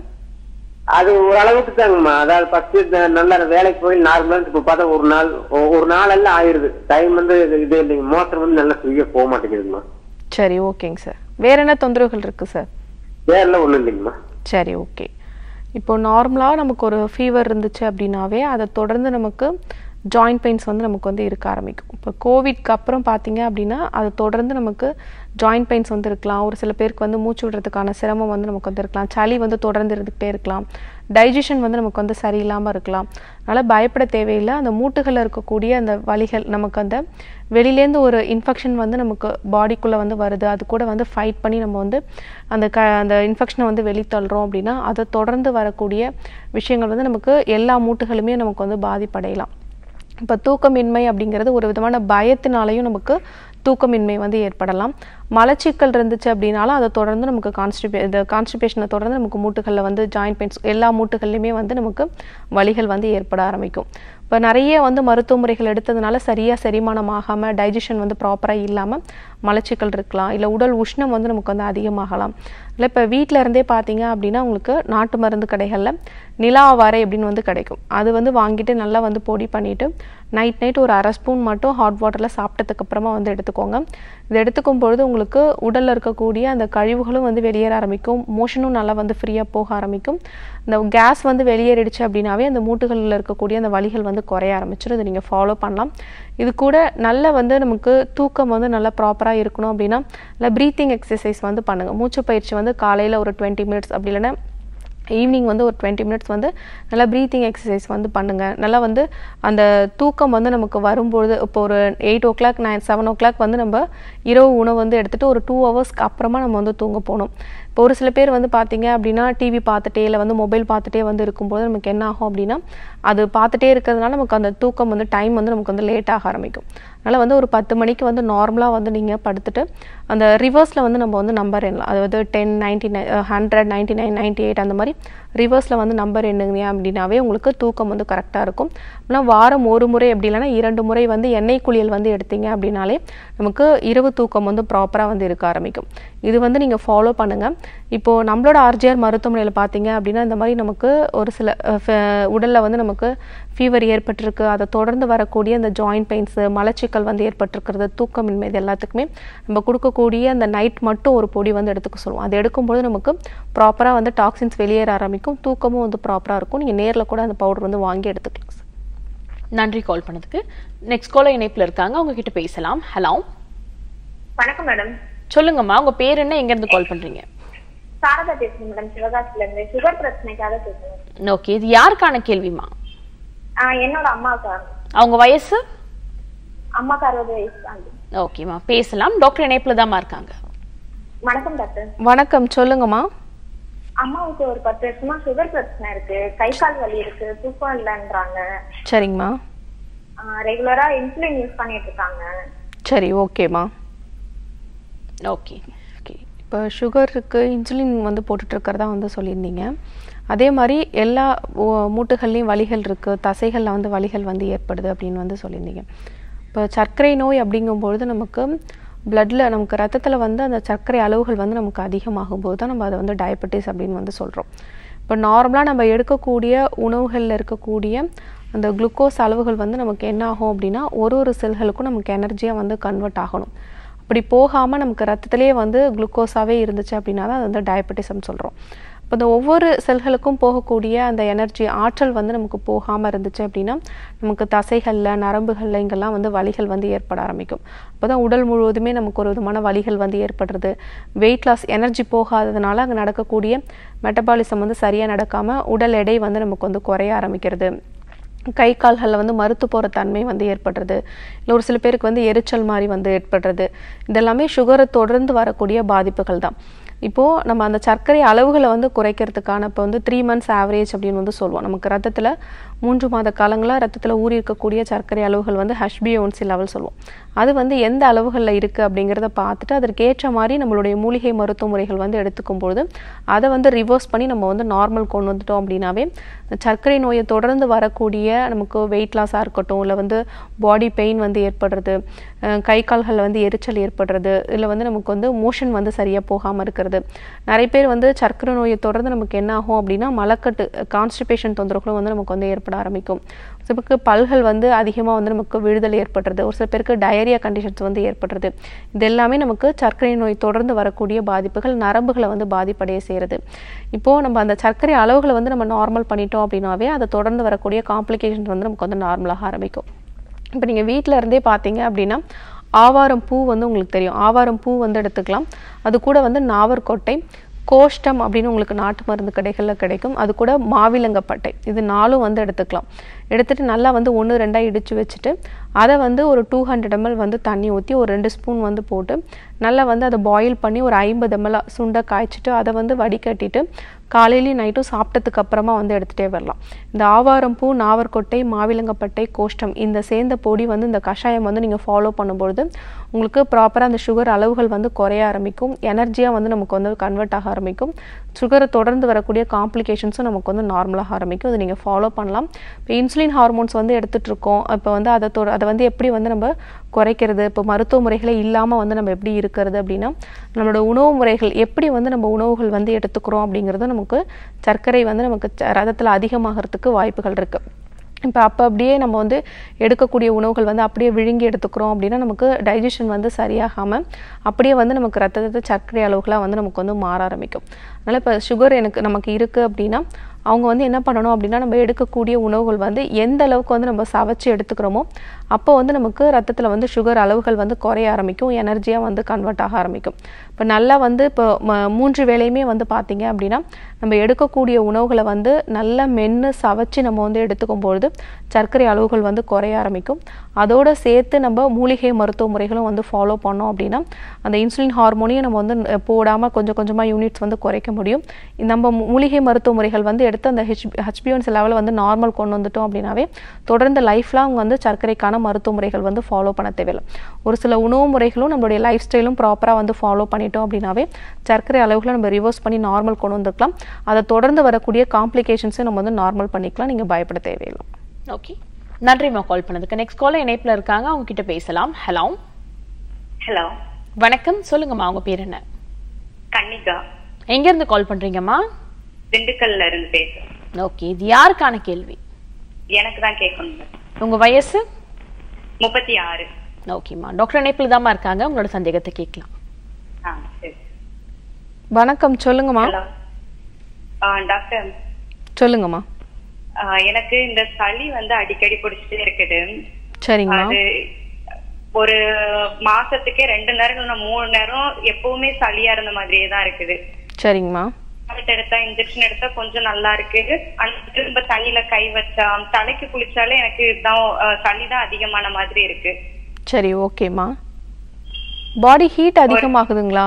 அது ஒரு அளவுக்கு தாங்கம்மா அதாவது ஃபர்ஸ்ட் நல்லா வேலைக்கு போய் நார்மலா இப்ப பார்த்தா ஒரு நாள் ஒ- ஒரு நாள் எல்லாம் ஆயிருது டைம் வந்து இது இது இல்லைங்க மோட்டர் வந்து நல்லா ஃப்ரீயா போக மாட்டேங்குதுங்கம்மா
சரி ஓகேங்க சார் வேற என்ன தொந்தரவுகள் இருக்கு சார்
வேற எல்லாம் ஒண்ணும் இல்லைங்கம்மா
சரி ஓகே இப்போ நார்மலாக நமக்கு ஒரு ஃபீவர் இருந்துச்சு அப்படின்னாவே அதை தொடர்ந்து நமக்கு ஜாயிண்ட் பெயின்ஸ் வந்து நமக்கு வந்து இருக்க ஆரம்பிக்கும் இப்போ கோவிட்க்கு அப்புறம் பார்த்தீங்க அப்படின்னா அது தொடர்ந்து நமக்கு ஜாயிண்ட் பெயின்ஸ் வந்து இருக்கலாம் ஒரு சில பேருக்கு வந்து மூச்சு விடுறதுக்கான சிரமம் வந்து நமக்கு வந்து இருக்கலாம் சளி வந்து தொடர்ந்து இருந்துகிட்டே இருக்கலாம் டைஜஷன் வந்து நமக்கு வந்து சரியில்லாமல் இருக்கலாம் அதனால் பயப்பட தேவையில்லை அந்த மூட்டுகளில் இருக்கக்கூடிய அந்த வலிகள் நமக்கு அந்த வெளியிலேருந்து ஒரு இன்ஃபெக்ஷன் வந்து நமக்கு பாடிக்குள்ளே வந்து வருது அது கூட வந்து ஃபைட் பண்ணி நம்ம வந்து அந்த க அந்த இன்ஃபெக்ஷனை வந்து வெளித்தள்ளுறோம் அப்படின்னா அதை தொடர்ந்து வரக்கூடிய விஷயங்கள் வந்து நமக்கு எல்லா மூட்டுகளுமே நமக்கு வந்து பாதிப்படையலாம் இப்போ தூக்கமின்மை அப்படிங்கிறது ஒரு விதமான பயத்தினாலையும் நமக்கு தூக்கமின்மை வந்து ஏற்படலாம் மலச்சிக்கல் இருந்துச்சு அப்படின்னாலும் அதை தொடர்ந்து நமக்கு கான்ஸ்டிபே இந்த கான்ஸ்டிபேஷனை தொடர்ந்து நமக்கு மூட்டுகளில் வந்து ஜாயிண்ட் பெயின்ஸ் எல்லா மூட்டுகள்லையுமே வந்து நமக்கு வலிகள் வந்து ஏற்பட ஆரம்பிக்கும் இப்போ நிறைய வந்து மருத்துவ முறைகள் எடுத்ததுனால சரியாக செரிமானம் ஆகாமல் டைஜஷன் வந்து ப்ராப்பராக இல்லாமல் மலச்சிக்கல் இருக்கலாம் இல்லை உடல் உஷ்ணம் வந்து நமக்கு வந்து அதிகமாகலாம் இல்லை இப்போ வீட்டில் இருந்தே பார்த்தீங்க அப்படின்னா உங்களுக்கு நாட்டு மருந்து கடைகளில் நிலாவாரை அப்படின்னு வந்து கிடைக்கும் அது வந்து வாங்கிட்டு நல்லா வந்து பொடி பண்ணிவிட்டு நைட் நைட் ஒரு அரை ஸ்பூன் மட்டும் ஹாட் வாட்டரில் சாப்பிட்டதுக்கு அப்புறமா வந்து எடுத்துக்கோங்க இது எடுத்துக்கும் பொழுது உங்களுக்கு உடலில் இருக்கக்கூடிய அந்த கழிவுகளும் வந்து வெளியேற ஆரம்பிக்கும் மோஷனும் நல்லா வந்து ஃப்ரீயாக போக ஆரம்பிக்கும் இந்த கேஸ் வந்து வெளியேறிடுச்சு அப்படின்னாவே அந்த மூட்டுகளில் இருக்கக்கூடிய அந்த வலிகள் வந்து குறைய ஆரம்பிச்சிடும் இதை நீங்கள் ஃபாலோ பண்ணலாம் இது கூட நல்ல வந்து நமக்கு தூக்கம் வந்து நல்லா ப்ராப்பராக இருக்கணும் அப்படின்னா இல்லை ப்ரீத்திங் எக்ஸசைஸ் வந்து பண்ணுங்கள் மூச்சு பயிற்சி வந்து காலையில் ஒரு டுவெண்ட்டி மினிட்ஸ் அப்படி இல்லைன்னா ஈவினிங் வந்து ஒரு டுவெண்ட்டி மினிட்ஸ் வந்து நல்லா ப்ரீத்திங் எக்ஸசைஸ் வந்து பண்ணுங்கள் நல்லா வந்து அந்த தூக்கம் வந்து நமக்கு வரும்பொழுது இப்போ ஒரு eight o'clock nine seven o'clock வந்து நம்ம இரவு உணவு வந்து எடுத்துகிட்டு ஒரு டூ ஹவர்ஸ்க்கு அப்புறமா நம்ம வந்து தூங்க போகணும் இப்போ ஒரு சில பேர் வந்து பார்த்தீங்க அப்படின்னா டிவி பார்த்துட்டே இல்லை வந்து மொபைல் பார்த்துட்டே வந்து இருக்கும்போது நமக்கு என்ன ஆகும் அப்படின்னா அது பார்த்துட்டே இருக்கிறதுனால நமக்கு அந்த தூக்கம் வந்து டைம் வந்து நமக்கு வந்து லேட் ஆக ஆரம்பிக்கும் அதனால் வந்து ஒரு பத்து மணிக்கு வந்து நார்மலாக வந்து நீங்கள் படுத்துட்டு அந்த ரிவர்ஸில் வந்து நம்ம வந்து நம்பர் எண்ணலாம் அதாவது ten ninety nine hundred ninety nine ninety eight அந்த மாதிரி ரிவர்ஸில் வந்து நம்பர் என்னங்க அப்படின்னாவே உங்களுக்கு தூக்கம் வந்து கரெக்டாக இருக்கும் ஆனால் வாரம் ஒரு முறை அப்படி இல்லைன்னா இரண்டு முறை வந்து எண்ணெய் குளியல் வந்து எடுத்தீங்க அப்படின்னாலே நமக்கு இரவு தூக்கம் வந்து ப்ராப்பராக வந்து இருக்க ஆரம்பிக்கும் இது வந்து நீங்கள் ஃபாலோ பண்ணுங்கள் இப்போது நம்மளோட ஆர்ஜிஆர் மருத்துவமனையில் பார்த்தீங்க அப்படின்னா இந்த மாதிரி நமக்கு ஒரு சில உடலில் வந்து நமக்கு ஃபீவர் ஏற்பட்டிருக்கு அதை தொடர்ந்து வரக்கூடிய அந்த ஜாயிண்ட் பெயின்ஸு மலச்சிக்கல் வந்து ஏற்பட்டிருக்கிறது தூக்கமின்மை இது எல்லாத்துக்குமே நம்ம கொடுக்கக்கூடிய அந்த நைட் மட்டும் ஒரு பொடி வந்து எடுத்துக்க சொல்லுவோம் அது எடுக்கும்போது நமக்கு ப்ராப்பராக வந்து டாக்ஸின்ஸ் வெளியேற ஆரம்பிக்கும் தூக்கமும் வந்து ப்ராப்பராக இருக்கும் நீங்கள் நேரில் கூட அந்த பவுடர் வந்து வாங்கி எடுத்துக்கலாம் சார்
நன்றி கால் பண்ணதுக்கு நெக்ஸ்ட் காலர் இணைப்புல இருக்காங்க அவங்க கிட்ட பேசலாம் ஹலோ
வணக்கம் மேடம்
சொல்லுங்கம்மா உங்க பேர் என்ன எங்க இருந்து கால் பண்றீங்க
சாரதா பேசுறேன் மேடம் சிவகாசில இருந்து சுகர் பிரச்சனைக்காக பேசுறேன்
ஓகே இது யாருக்கான கேள்விமா
ஆஹ் என்னோட அம்மாவுக்கு
அவங்க வயசு
அம்மாக்கு அறுபது வயசு ஆகுது
ஓகேம்மா பேசலாம் டாக்டர் இணைப்புல தாம்மா இருக்காங்க
வணக்கம் டாக்டர்
வணக்கம் சொல்லுங்கம்மா
அம்மாவுக்கு ஒரு பத்து வருஷமா சுகர் பிரச்சனை இருக்கு கை கால் வலி இருக்கு தூக்கம் இல்லைன்றாங்க
சரிங்கம்மா
ரெகுலரா இன்சுலின் யூஸ் பண்ணிட்டு இருக்காங்க
சரி ஓகேம்மா
ஓகே
ஓகே இப்போ சுகருக்கு இன்சுலின் வந்து போட்டுட்டு இருக்கிறதா வந்து சொல்லியிருந்தீங்க அதே மாதிரி எல்லா ஓ- மூட்டுகள்லையும் வலிகள் இருக்குது தசைகளில் வந்து வலிகள் வந்து ஏற்படுது அப்படின்னு வந்து சொல்லியிருந்தீங்க இப்போ சர்க்கரை நோய் அப்படிங்கும்பொழுது நமக்கு பிளட்டில் நமக்கு ரத்தத்தில் வந்து அந்த சர்க்கரை அளவுகள் வந்து நமக்கு அதிகமாகும் போது தான் நம்ம அதை வந்து டயபெட்டிஸ் அப்படின்னு வந்து சொல்கிறோம் இப்போ நார்மலாக நம்ம எடுக்கக்கூடிய உணவுகளில் இருக்கக்கூடிய அந்த குளுக்கோஸ் அளவுகள் வந்து நமக்கு என்ன ஆகும் அப்படின்னா ஒரு ஒரு செல்களுக்கும் நமக்கு எனர்ஜியாக வந்து கன்வெர்ட் ஆகணும் அப்படி போகாமல் நமக்கு ரத்தத்திலேயே வந்து குளுக்கோஸாகவே இருந்துச்சு அப்படின்னா தான் அது வந்து டயபெட்டிசம் சொல்கிறோம் இப்போ இந்த ஒவ்வொரு செல்களுக்கும் போகக்கூடிய அந்த எனர்ஜி ஆற்றல் வந்து நமக்கு போகாமல் இருந்துச்சு அப்படின்னா நமக்கு தசைகளில் நரம்புகளில் இங்கெல்லாம் வந்து வலிகள் வந்து ஏற்பட ஆரம்பிக்கும் அப்போ தான் உடல் முழுவதுமே நமக்கு ஒரு விதமான வலிகள் வந்து ஏற்படுறது வெயிட் லாஸ் எனர்ஜி போகாததுனால அங்கே நடக்கக்கூடிய மெட்டபாலிசம் வந்து சரியாக நடக்காமல் உடல் எடை வந்து நமக்கு வந்து குறைய ஆரம்பிக்கிறது கை கால்களில் வந்து மறுத்து போகிற தன்மை வந்து ஏற்படுறது இல்லை ஒரு சில பேருக்கு வந்து எரிச்சல் மாதிரி வந்து ஏற்படுறது இதெல்லாமே சுகரை தொடர்ந்து வரக்கூடிய பாதிப்புகள் தான் இப்போது நம்ம அந்த சர்க்கரை அளவுகளை வந்து குறைக்கிறதுக்கான இப்போ வந்து த்ரீ மந்த்ஸ் ஆவரேஜ் அப்படின்னு வந்து சொல்லுவோம் நமக்கு ரத்தத்தில் மூன்று மாத காலங்களாக ரத்தத்தில் ஊறி இருக்கக்கூடிய சர்க்கரை அளவுகள் வந்து ஹஷ்பியோன்சி லெவல் சொல்லுவோம் அது வந்து எந்த அளவுகளில் இருக்குது அப்படிங்கிறத பார்த்துட்டு அதற்கேற்ற மாதிரி நம்மளுடைய மூலிகை மருத்துவ முறைகள் வந்து எடுத்துக்கும் பொழுது அதை வந்து ரிவர்ஸ் பண்ணி நம்ம வந்து நார்மல் கொண்டு வந்துட்டோம் அப்படின்னாவே இந்த சர்க்கரை நோயை தொடர்ந்து வரக்கூடிய நமக்கு வெயிட் லாஸாக இருக்கட்டும் இல்லை வந்து பாடி பெயின் வந்து ஏற்படுறது அஹ் கை கால்களில் வந்து எரிச்சல் ஏற்படுறது இல்லை வந்து நமக்கு வந்து மோஷன் வந்து சரியாக போகாமல் இருக்கிறது நிறைய பேர் வந்து சர்க்கரை நோயை தொடர்ந்து நமக்கு என்ன ஆகும் அப்படின்னா மலக்கட்டு கான்ஸ்டிபேஷன் தொந்தரவுகளும் வந்து நமக்கு வந்து ஏற்பட ஆரம்பிக்கும் சில பேருக்கு பல்கள் வந்து அதிகமாக வந்து நமக்கு விழுதல் ஏற்படுறது ஒரு சில பேருக்கு டயரியா கண்டிஷன்ஸ் வந்து ஏற்படுறது இது எல்லாமே நமக்கு சர்க்கரை நோய் தொடர்ந்து வரக்கூடிய பாதிப்புகள் நரம்புகளை வந்து பாதிப்படைய செய்கிறது இப்போது நம்ம அந்த சர்க்கரை அளவுகளை வந்து நம்ம நார்மல் பண்ணிட்டோம் அப்படின்னாவே அதை தொடர்ந்து வரக்கூடிய காம்ப்ளிகேஷன்ஸ் வந்து நமக்கு வந்து நார்மலாக ஆரம்பிக்கும் இப்போ நீங்கள் வீட்டில் இருந்தே பார்த்தீங்க அப்படின்னா ஆவாரம் பூ வந்து உங்களுக்கு தெரியும் ஆவாரம் பூ வந்து எடுத்துக்கலாம் அது கூட வந்து நாவற்கொட்டை கோஷ்டம் அப்படின்னு உங்களுக்கு நாட்டு மருந்து கடைகளில் கிடைக்கும் அது கூட மாவிலங்கப்பட்டை இது நாலும் வந்து எடுத்துக்கலாம் எடுத்துட்டு நல்லா வந்து ஒன்று ரெண்டாக இடித்து வச்சுட்டு அதை வந்து ஒரு டூ ஹண்ட்ரட் எம்எல் வந்து தண்ணி ஊற்றி ஒரு ரெண்டு ஸ்பூன் வந்து போட்டு நல்லா வந்து அதை பாயில் பண்ணி ஒரு ஐம்பது எம்எல் சுண்டை காய்ச்சிட்டு அதை வந்து வடிகட்டிட்டு காலையிலையும் நைட்டும் சாப்பிட்டதுக்கு அப்புறமா வந்து எடுத்துகிட்டே வரலாம் இந்த ஆவாரம் பூ நாவற்கொட்டை மாவிலங்கப்பட்டை கோஷ்டம் இந்த சேர்ந்த பொடி வந்து இந்த கஷாயம் வந்து நீங்கள் ஃபாலோ பண்ணும்பொழுது உங்களுக்கு ப்ராப்பராக அந்த சுகர் அளவுகள் வந்து குறைய ஆரம்பிக்கும் எனர்ஜியாக வந்து நமக்கு வந்து கன்வெர்ட் ஆக ஆரம்பிக்கும் சுகரை தொடர்ந்து வரக்கூடிய காம்ப்ளிகேஷன்ஸும் நமக்கு வந்து நார்மலாக ஆரம்பிக்கும் அதை நீங்கள் ஃபாலோ பண்ணலாம் இப்போ இன்சுலின் ஹார்மோன்ஸ் வந்து எடுத்துட்டு இருக்கோம் இப்போ வந்து அதை தொ அதை வந்து எப்படி வந்து நம்ம குறைக்கிறது இப்போ மருத்துவ முறைகளே இல்லாமல் வந்து நம்ம எப்படி இருக்கிறது அப்படின்னா நம்மளோட உணவு முறைகள் எப்படி வந்து நம்ம உணவுகள் வந்து எடுத்துக்கிறோம் அப்படிங்கிறது நமக்கு சர்க்கரை வந்து நமக்கு ரதத்தில் அதிகமாகிறதுக்கு வாய்ப்புகள் இருக்குது இப்போ அப்போ அப்படியே நம்ம வந்து எடுக்கக்கூடிய உணவுகள் வந்து அப்படியே விழுங்கி எடுத்துக்கிறோம் அப்படின்னா நமக்கு டைஜஷன் வந்து சரியாகாமல் அப்படியே வந்து நமக்கு ரத்தத்தை சர்க்கரை அளவுகளாக வந்து நமக்கு வந்து மாற ஆரம்பிக்கும் அதனால் இப்போ சுகர் எனக்கு நமக்கு இருக்குது அப்படின்னா அவங்க வந்து என்ன பண்ணணும் அப்படின்னா நம்ம எடுக்கக்கூடிய உணவுகள் வந்து எந்த அளவுக்கு வந்து நம்ம சவைச்சு எடுத்துக்கிறோமோ அப்போ வந்து நமக்கு ரத்தத்தில் வந்து சுகர் அளவுகள் வந்து குறைய ஆரம்பிக்கும் எனர்ஜியாக வந்து கன்வெர்ட் ஆக ஆரம்பிக்கும் இப்போ நல்லா வந்து இப்போ ம- மூன்று வேளையுமே வந்து பார்த்தீங்க அப்படின்னா நம்ம எடுக்கக்கூடிய உணவுகளை வந்து நல்லா மென்று சவைச்சு நம்ம வந்து எடுத்துக்கும் பொழுது சர்க்கரை அளவுகள் வந்து குறைய ஆரம்பிக்கும் அதோட சேர்த்து நம்ம மூலிகை மருத்துவ முறைகளும் வந்து ஃபாலோ பண்ணோம் அப்படின்னா அந்த இன்சுலின் ஹார்மோனையும் நம்ம வந்து போடாமல் கொஞ்சம் கொஞ்சமாக யூனிட்ஸ் வந்து குறைக்க முடியும் நம்ம மூ- மூலிகை மருத்துவ முறைகள் வந்து எடுத்து அந்த ஹெச் ஹெச்பியோன்ஸ் லெவலை வந்து நார்மல் கொண்டு வந்துட்டோம் அப்படின்னாவே தொடர்ந்து லைஃப் லாங் வந்து சர்க்கரைக்கான மருத்துவ முறைகள் வந்து ஃபாலோ பண்ண தேவையில்லை ஒரு சில உணவு முறைகளும் நம்மளுடைய லைஃப் ஸ்டைலும் ப்ராப்பராக வந்து ஃபாலோ பண்ணிட்டோம் பண்ணிட்டோம் அப்படின்னாவே சர்க்கரை அளவுகளை நம்ம ரிவர்ஸ் பண்ணி நார்மல் கொண்டு வந்துக்கலாம் அதை தொடர்ந்து வரக்கூடிய காம்ப்ளிகேஷன்ஸை நம்ம வந்து நார்மல் பண்ணிக்கலாம் நீங்கள் பயப்பட தேவையில்லை
ஓகே நன்றிம்மா கால் பண்ணதுக்கு நெக்ஸ்ட் காலர் இணைப்புல இருக்காங்க அவங்க கிட்ட பேசலாம் ஹலோ
ஹலோ
வணக்கம் சொல்லுங்கம்மா உங்க பேர் என்ன
கன்னிகா
எங்க இருந்து கால் பண்றீங்கம்மா
திண்டுக்கல்ல இருந்து பேசுறேன்
ஓகே இது யாருக்கான கேள்வி
எனக்கு தான் கேட்கணும்
உங்க வயசு
முப்பத்தி ஆறு
ஓகேம்மா டாக்டர் இணைப்பில் தாம்மா இருக்காங்க உங்களோட சந்தேகத்தை கேட்கலாம்
ஆ சரி
வணக்கம் சொல்லுங்கம்மா
ஹலோ ஆ, டாக்டர்
சொல்லுங்கம்மா
ஆ, எனக்கு இந்த சளி வந்து அடிக்கடி பிடிச்சிட்டே இருக்குது
சரிங்கம்மா
அது ஒரு மாசத்துக்கே ரெண்டு நேரம் இல்லைன்னா மூணு நேரம் எப்பவுமே சளியா இருந்த மாதிரியே தான் இருக்குது
சரிங்கம்மா
டேப்லெட் எடுத்தா இன்ஜெக்ஷன் எடுத்தா கொஞ்சம் நல்லா இருக்கு ஆனா திரும்ப தண்ணியில கை வச்சா தலைக்கு குளிச்சாலே எனக்கு இதுதான் அஹ், சளி தான் அதிகமான மாதிரி இருக்கு
சரி ஓகேம்மா பாடி ஹீட் அதிகமாகுதுங்களா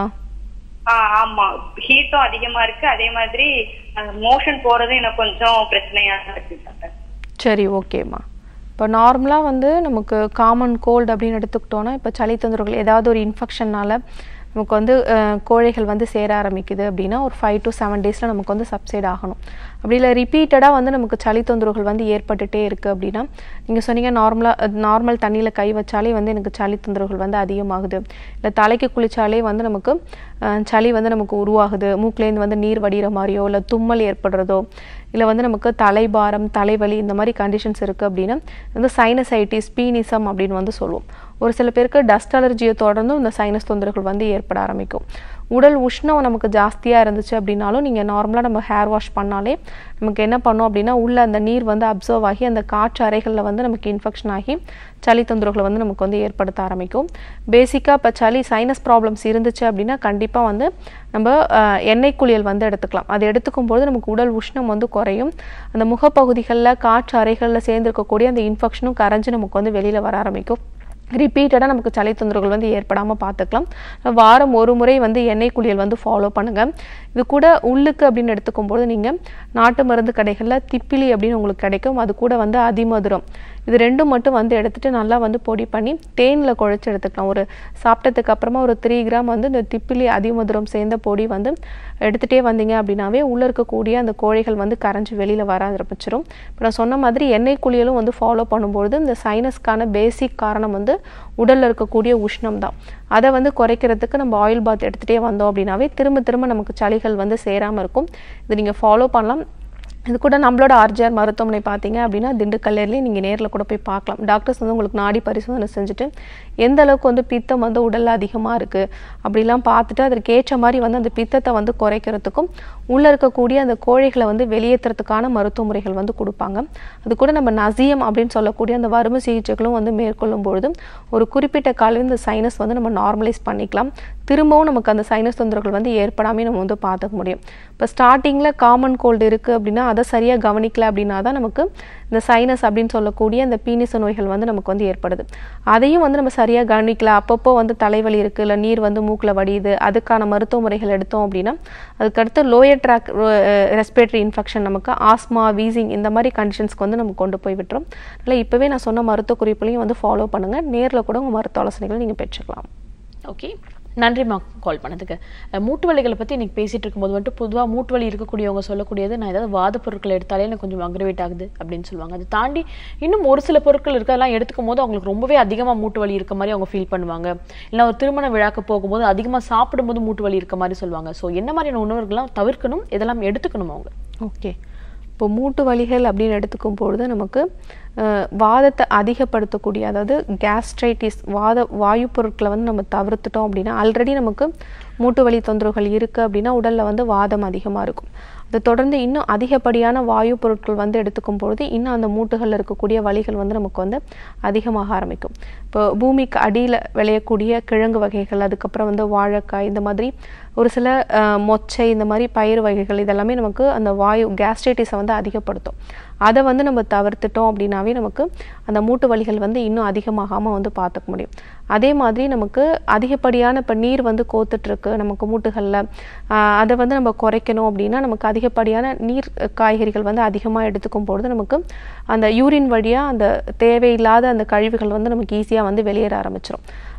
ஆஹ் ஆமா ஹீட்டும் அதிகமா இருக்கு அதே மாதிரி மோஷன் போறதும் எனக்கு கொஞ்சம் பிரச்சனையா தான் இருக்கு டாக்டர்
சரி ஓகேம்மா இப்போ நார்மலாக வந்து நமக்கு காமன் கோல்டு அப்படின்னு எடுத்துக்கிட்டோன்னா இப்போ சளி தொந்தரவுகள் ஏதாவது ஒரு இன்ஃபெக்ஷன்னால நமக்கு வந்து அஹ், கோழைகள் வந்து சேர ஆரம்பிக்குது அப்படின்னா ஒரு ஃபைவ் டு செவன் டேஸில் நமக்கு வந்து சப்சைட் ஆகணும் அப்படி இல்லை ரிப்பீட்டடாக வந்து நமக்கு சளி தொந்தரவுகள் வந்து ஏற்பட்டுட்டே இருக்குது அப்படின்னா நீங்கள் சொன்னீங்க நார்மலாக நார்மல் தண்ணியில் கை வச்சாலே வந்து எனக்கு சளி தொந்தரவுகள் வந்து அதிகமாகுது இல்லை தலைக்கு குளிச்சாலே வந்து நமக்கு அஹ், சளி வந்து நமக்கு உருவாகுது மூக்குலேருந்து வந்து நீர் வடிகிற மாதிரியோ இல்லை தும்மல் ஏற்படுறதோ இல்லை வந்து நமக்கு தலைபாரம் தலைவலி இந்த மாதிரி கண்டிஷன்ஸ் இருக்குது அப்படின்னா வந்து சைனசைட்டிஸ் பீனிசம் அப்படின்னு வந்து சொல்லுவோம் ஒரு சில பேருக்கு டஸ்ட் அலர்ஜியை தொடர்ந்தும் இந்த சைனஸ் தொந்தரவுகள் வந்து ஏற்பட ஆரம்பிக்கும் உடல் உஷ்ணம் நமக்கு ஜாஸ்தியாக இருந்துச்சு அப்படின்னாலும் நீங்கள் நார்மலாக நம்ம ஹேர் வாஷ் பண்ணாலே நமக்கு என்ன பண்ணோம் அப்படின்னா உள்ள அந்த நீர் வந்து அப்சர்வ் ஆகி அந்த காற்று அறைகளில் வந்து நமக்கு இன்ஃபெக்ஷன் ஆகி சளி தொந்தரவுகளை வந்து நமக்கு வந்து ஏற்படுத்த ஆரம்பிக்கும் பேசிக்காக இப்போ சளி சைனஸ் ப்ராப்ளம்ஸ் இருந்துச்சு அப்படின்னா கண்டிப்பாக வந்து நம்ம அஹ், எண்ணெய் குளியல் வந்து எடுத்துக்கலாம் அது எடுத்துக்கும் போது நமக்கு உடல் உஷ்ணம் வந்து குறையும் அந்த முகப்பகுதிகளில் காற்று அறைகளில் சேர்ந்திருக்கக்கூடிய அந்த இன்ஃபெக்ஷனும் கரைஞ்சு நமக்கு வந்து வெளியில் வர ஆரம்பிக்கும் ரிப்பீட்டடாக நமக்கு சளி தொந்தரவுகள் வந்து ஏற்படாமல் பார்த்துக்கலாம் வாரம் ஒரு முறை வந்து எண்ணெய் குளியல் வந்து ஃபாலோ பண்ணுங்கள் இது கூட உள்ளுக்கு அப்படின்னு எடுத்துக்கும்போது நீங்கள் நாட்டு மருந்து கடைகளில் திப்பிலி அப்படின்னு உங்களுக்கு கிடைக்கும் அது கூட வந்து அதிமதுரம் இது ரெண்டும் மட்டும் வந்து எடுத்துட்டு நல்லா வந்து பொடி பண்ணி தேனில் குழைச்சி எடுத்துக்கலாம் ஒரு சாப்பிட்டதுக்கு அப்புறமா ஒரு த்ரீ கிராம் வந்து இந்த திப்பிலி அதிமதுரம் சேர்ந்த பொடி வந்து எடுத்துகிட்டே வந்தீங்க அப்படின்னாவே உள்ளே இருக்கக்கூடிய அந்த கோழைகள் வந்து கரைஞ்சி வெளியில் வர ஆரம்பிச்சிடும் இப்போ நான் சொன்ன மாதிரி எண்ணெய் குளியலும் வந்து ஃபாலோ பண்ணும்பொழுது இந்த சைனஸ்க்கான பேசிக் காரணம் வந்து உடலில் இருக்கக்கூடிய உஷ்ணம் தான் அதை வந்து குறைக்கிறதுக்கு நம்ம ஆயில் பாத் எடுத்துகிட்டே வந்தோம் அப்படின்னாவே திரும்ப திரும்ப நமக்கு சளிகள் வந்து சேராமல் இருக்கும் இது நீங்கள் ஃபாலோ பண்ணலாம் இது கூட நம்மளோட ஆர்ஜிஆர் மருத்துவமனை பார்த்தீங்க அப்படின்னா திண்டுக்கல்லேயே நீங்கள் நேரில் கூட போய் பார்க்கலாம் டாக்டர்ஸ் வந்து உங்களுக்கு நாடி பரிசோதனை செஞ்சுட்டு எந்த அளவுக்கு வந்து பித்தம் வந்து உடலில் அதிகமாக இருக்குது அப்படிலாம் பார்த்துட்டு அதற்கு ஏற்ற மாதிரி வந்து அந்த பித்தத்தை வந்து குறைக்கிறதுக்கும் உள்ளே இருக்கக்கூடிய அந்த கோழைகளை வந்து வெளியேற்றுறதுக்கான மருத்துவ முறைகள் வந்து கொடுப்பாங்க அது கூட நம்ம நசியம் அப்படின்னு சொல்லக்கூடிய அந்த வறுமை சிகிச்சைகளும் வந்து மேற்கொள்ளும் பொழுது ஒரு குறிப்பிட்ட காலம் இந்த சைனஸ் வந்து நம்ம நார்மலைஸ் பண்ணிக்கலாம் திரும்பவும் நமக்கு அந்த சைனஸ் தொந்தரவுகள் வந்து ஏற்படாமே நம்ம வந்து பார்த்துக்க முடியும் இப்போ ஸ்டார்டிங்கில் காமன் கோல்டு இருக்குது அப்படின்னா அதை சரியாக கவனிக்கல அப்படின்னா தான் நமக்கு இந்த சைனஸ் அப்படின்னு சொல்லக்கூடிய இந்த பீனிச நோய்கள் வந்து நமக்கு வந்து ஏற்படுது அதையும் வந்து நம்ம சரியாக கவனிக்கல அப்பப்போ வந்து தலைவலி இருக்குது இல்லை நீர் வந்து மூக்கில் வடியுது அதுக்கான மருத்துவ முறைகள் எடுத்தோம் அப்படின்னா அதுக்கடுத்து லோயர் ட்ராக் ரெஸ்பிரேட்டரி இன்ஃபெக்ஷன் நமக்கு ஆஸ்மா வீசிங் இந்த மாதிரி கண்டிஷன்ஸ்க்கு வந்து நம்ம கொண்டு போய் விட்டுரும் அதனால் இப்போவே நான் சொன்ன மருத்துவ குறிப்புலையும் வந்து ஃபாலோ பண்ணுங்கள் நேரில் கூட உங்கள் மருத்துவ ஆலோசனைகளை நீங்கள் பெற்றுக்கலாம்
ஓகே நன்றிம்மா கால் பண்ணதுக்கு அஹ், மூட்டு வலிகளை பற்றி இன்னைக்கு பேசிட்டு இருக்கும்போது வந்துட்டு பொதுவாக மூட்டு வலி இருக்கக்கூடியவங்க சொல்லக்கூடியது நான் ஏதாவது வாத பொருட்கள் எடுத்தாலே எனக்கு கொஞ்சம் அக்ரவேட் ஆகுது அப்படின்னு சொல்லுவாங்க அதை தாண்டி இன்னும் ஒரு சில பொருட்கள் இருக்கு அதெல்லாம் எடுத்துக்கும் போது அவங்களுக்கு ரொம்பவே அதிகமாக மூட்டு வலி இருக்க மாதிரி அவங்க ஃபீல் பண்ணுவாங்க இல்லை ஒரு திருமண விழாக்கு போகும்போது அதிகமாக சாப்பிடும்போது மூட்டு வலி இருக்க மாதிரி சொல்லுவாங்க ஸோ என்ன மாதிரியான உணவுகள்லாம் தவிர்க்கணும் இதெல்லாம் எடுத்துக்கணும் அவங்க
ஓகே இப்போ மூட்டு வலிகள் அப்படின்னு எடுத்துக்கும் பொழுது நமக்கு அஹ், வாதத்தை அதிகப்படுத்தக்கூடிய அதாவது கேஸ்ட்ரைட்டிஸ் வாத வாயு பொருட்களை வந்து நம்ம தவிர்த்துட்டோம் அப்படின்னா ஆல்ரெடி நமக்கு மூட்டு வலி தொந்தரவுகள் இருக்குது அப்படின்னா உடலில் வந்து வாதம் அதிகமாக இருக்கும் அதை தொடர்ந்து இன்னும் அதிகப்படியான வாயு பொருட்கள் வந்து எடுத்துக்கும் பொழுது இன்னும் அந்த மூட்டுகளில் இருக்கக்கூடிய வலிகள் வந்து நமக்கு வந்து அதிகமாக ஆரம்பிக்கும் இப்போ பூமிக்கு அடியில் விளையக்கூடிய கிழங்கு வகைகள் அதுக்கப்புறம் வந்து வாழைக்காய் இந்த மாதிரி ஒரு சில அஹ், மொச்சை இந்த மாதிரி பயிர் வகைகள் இதெல்லாமே நமக்கு அந்த வாயு கேஸ்ட்ரைட்டிஸை வந்து அதிகப்படுத்தும் அதை வந்து நம்ம தவிர்த்துட்டோம் அப்படின்னாவே நமக்கு அந்த மூட்டு வலிகள் வந்து இன்னும் அதிகமாகாமல் வந்து பார்த்துக்க முடியும் அதே மாதிரி நமக்கு அதிகப்படியான இப்போ நீர் வந்து கோத்துட்டு இருக்கு நமக்கு மூட்டுகளில் அதை வந்து நம்ம குறைக்கணும் அப்படின்னா நமக்கு அதிகப்படியான நீர் காய்கறிகள் வந்து அதிகமாக எடுத்துக்கும் பொழுது நமக்கு அந்த யூரின் வழியாக அந்த தேவையில்லாத அந்த கழிவுகள் வந்து நமக்கு ஈஸியாக வந்து வெளியேற ஆரம்பிச்சிடும்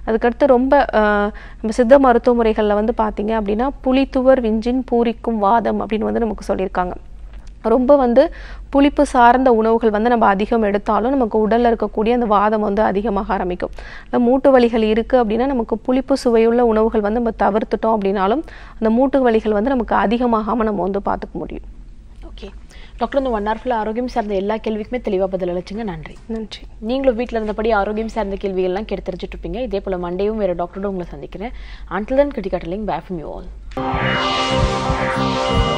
அதுக்கடுத்து ரொம்ப ஆஹ், நம்ம சித்த மருத்துவ முறைகளில் வந்து பார்த்தீங்க அப்படின்னா புளித்துவர் விஞ்சின் பூரிக்கும் வாதம் அப்படின்னு வந்து நமக்கு சொல்லியிருக்காங்க ரொம்ப வந்து புளிப்பு சார்ந்த உணவுகள் வந்து நம்ம அதிகம் எடுத்தாலும் நமக்கு உடல்ல இருக்கக்கூடிய அந்த வாதம் வந்து அதிகமாக ஆரம்பிக்கும் இல்லை மூட்டு வலிகள் இருக்குது அப்படின்னா நமக்கு புளிப்பு சுவையுள்ள உணவுகள் வந்து நம்ம தவிர்த்துட்டோம் அப்படின்னாலும் அந்த மூட்டு வலிகள் வந்து நமக்கு அதிகமாகாமல் நம்ம வந்து பார்த்துக்க முடியும்
ஓகே டாக்டர் இந்த ஒன் ஹவர் ஆரோக்கியம் சார்ந்த எல்லா கேள்விக்குமே தெளிவாக பதில் அளிச்சுங்க நன்றி
நன்றி
நீங்களும் வீட்டில் இருந்தபடி ஆரோக்கியம் சார்ந்த கேள்விகள்லாம் கேட்டு தெரிஞ்சுட்டு இருப்பீங்க இதே போல் மண்டேயும் வேறு டாக்டரோட உங்களை சந்திக்கிறேன் அன்டில் தன் கிரிக்கெட் லிங்க் பேஃப் யூ ஆல்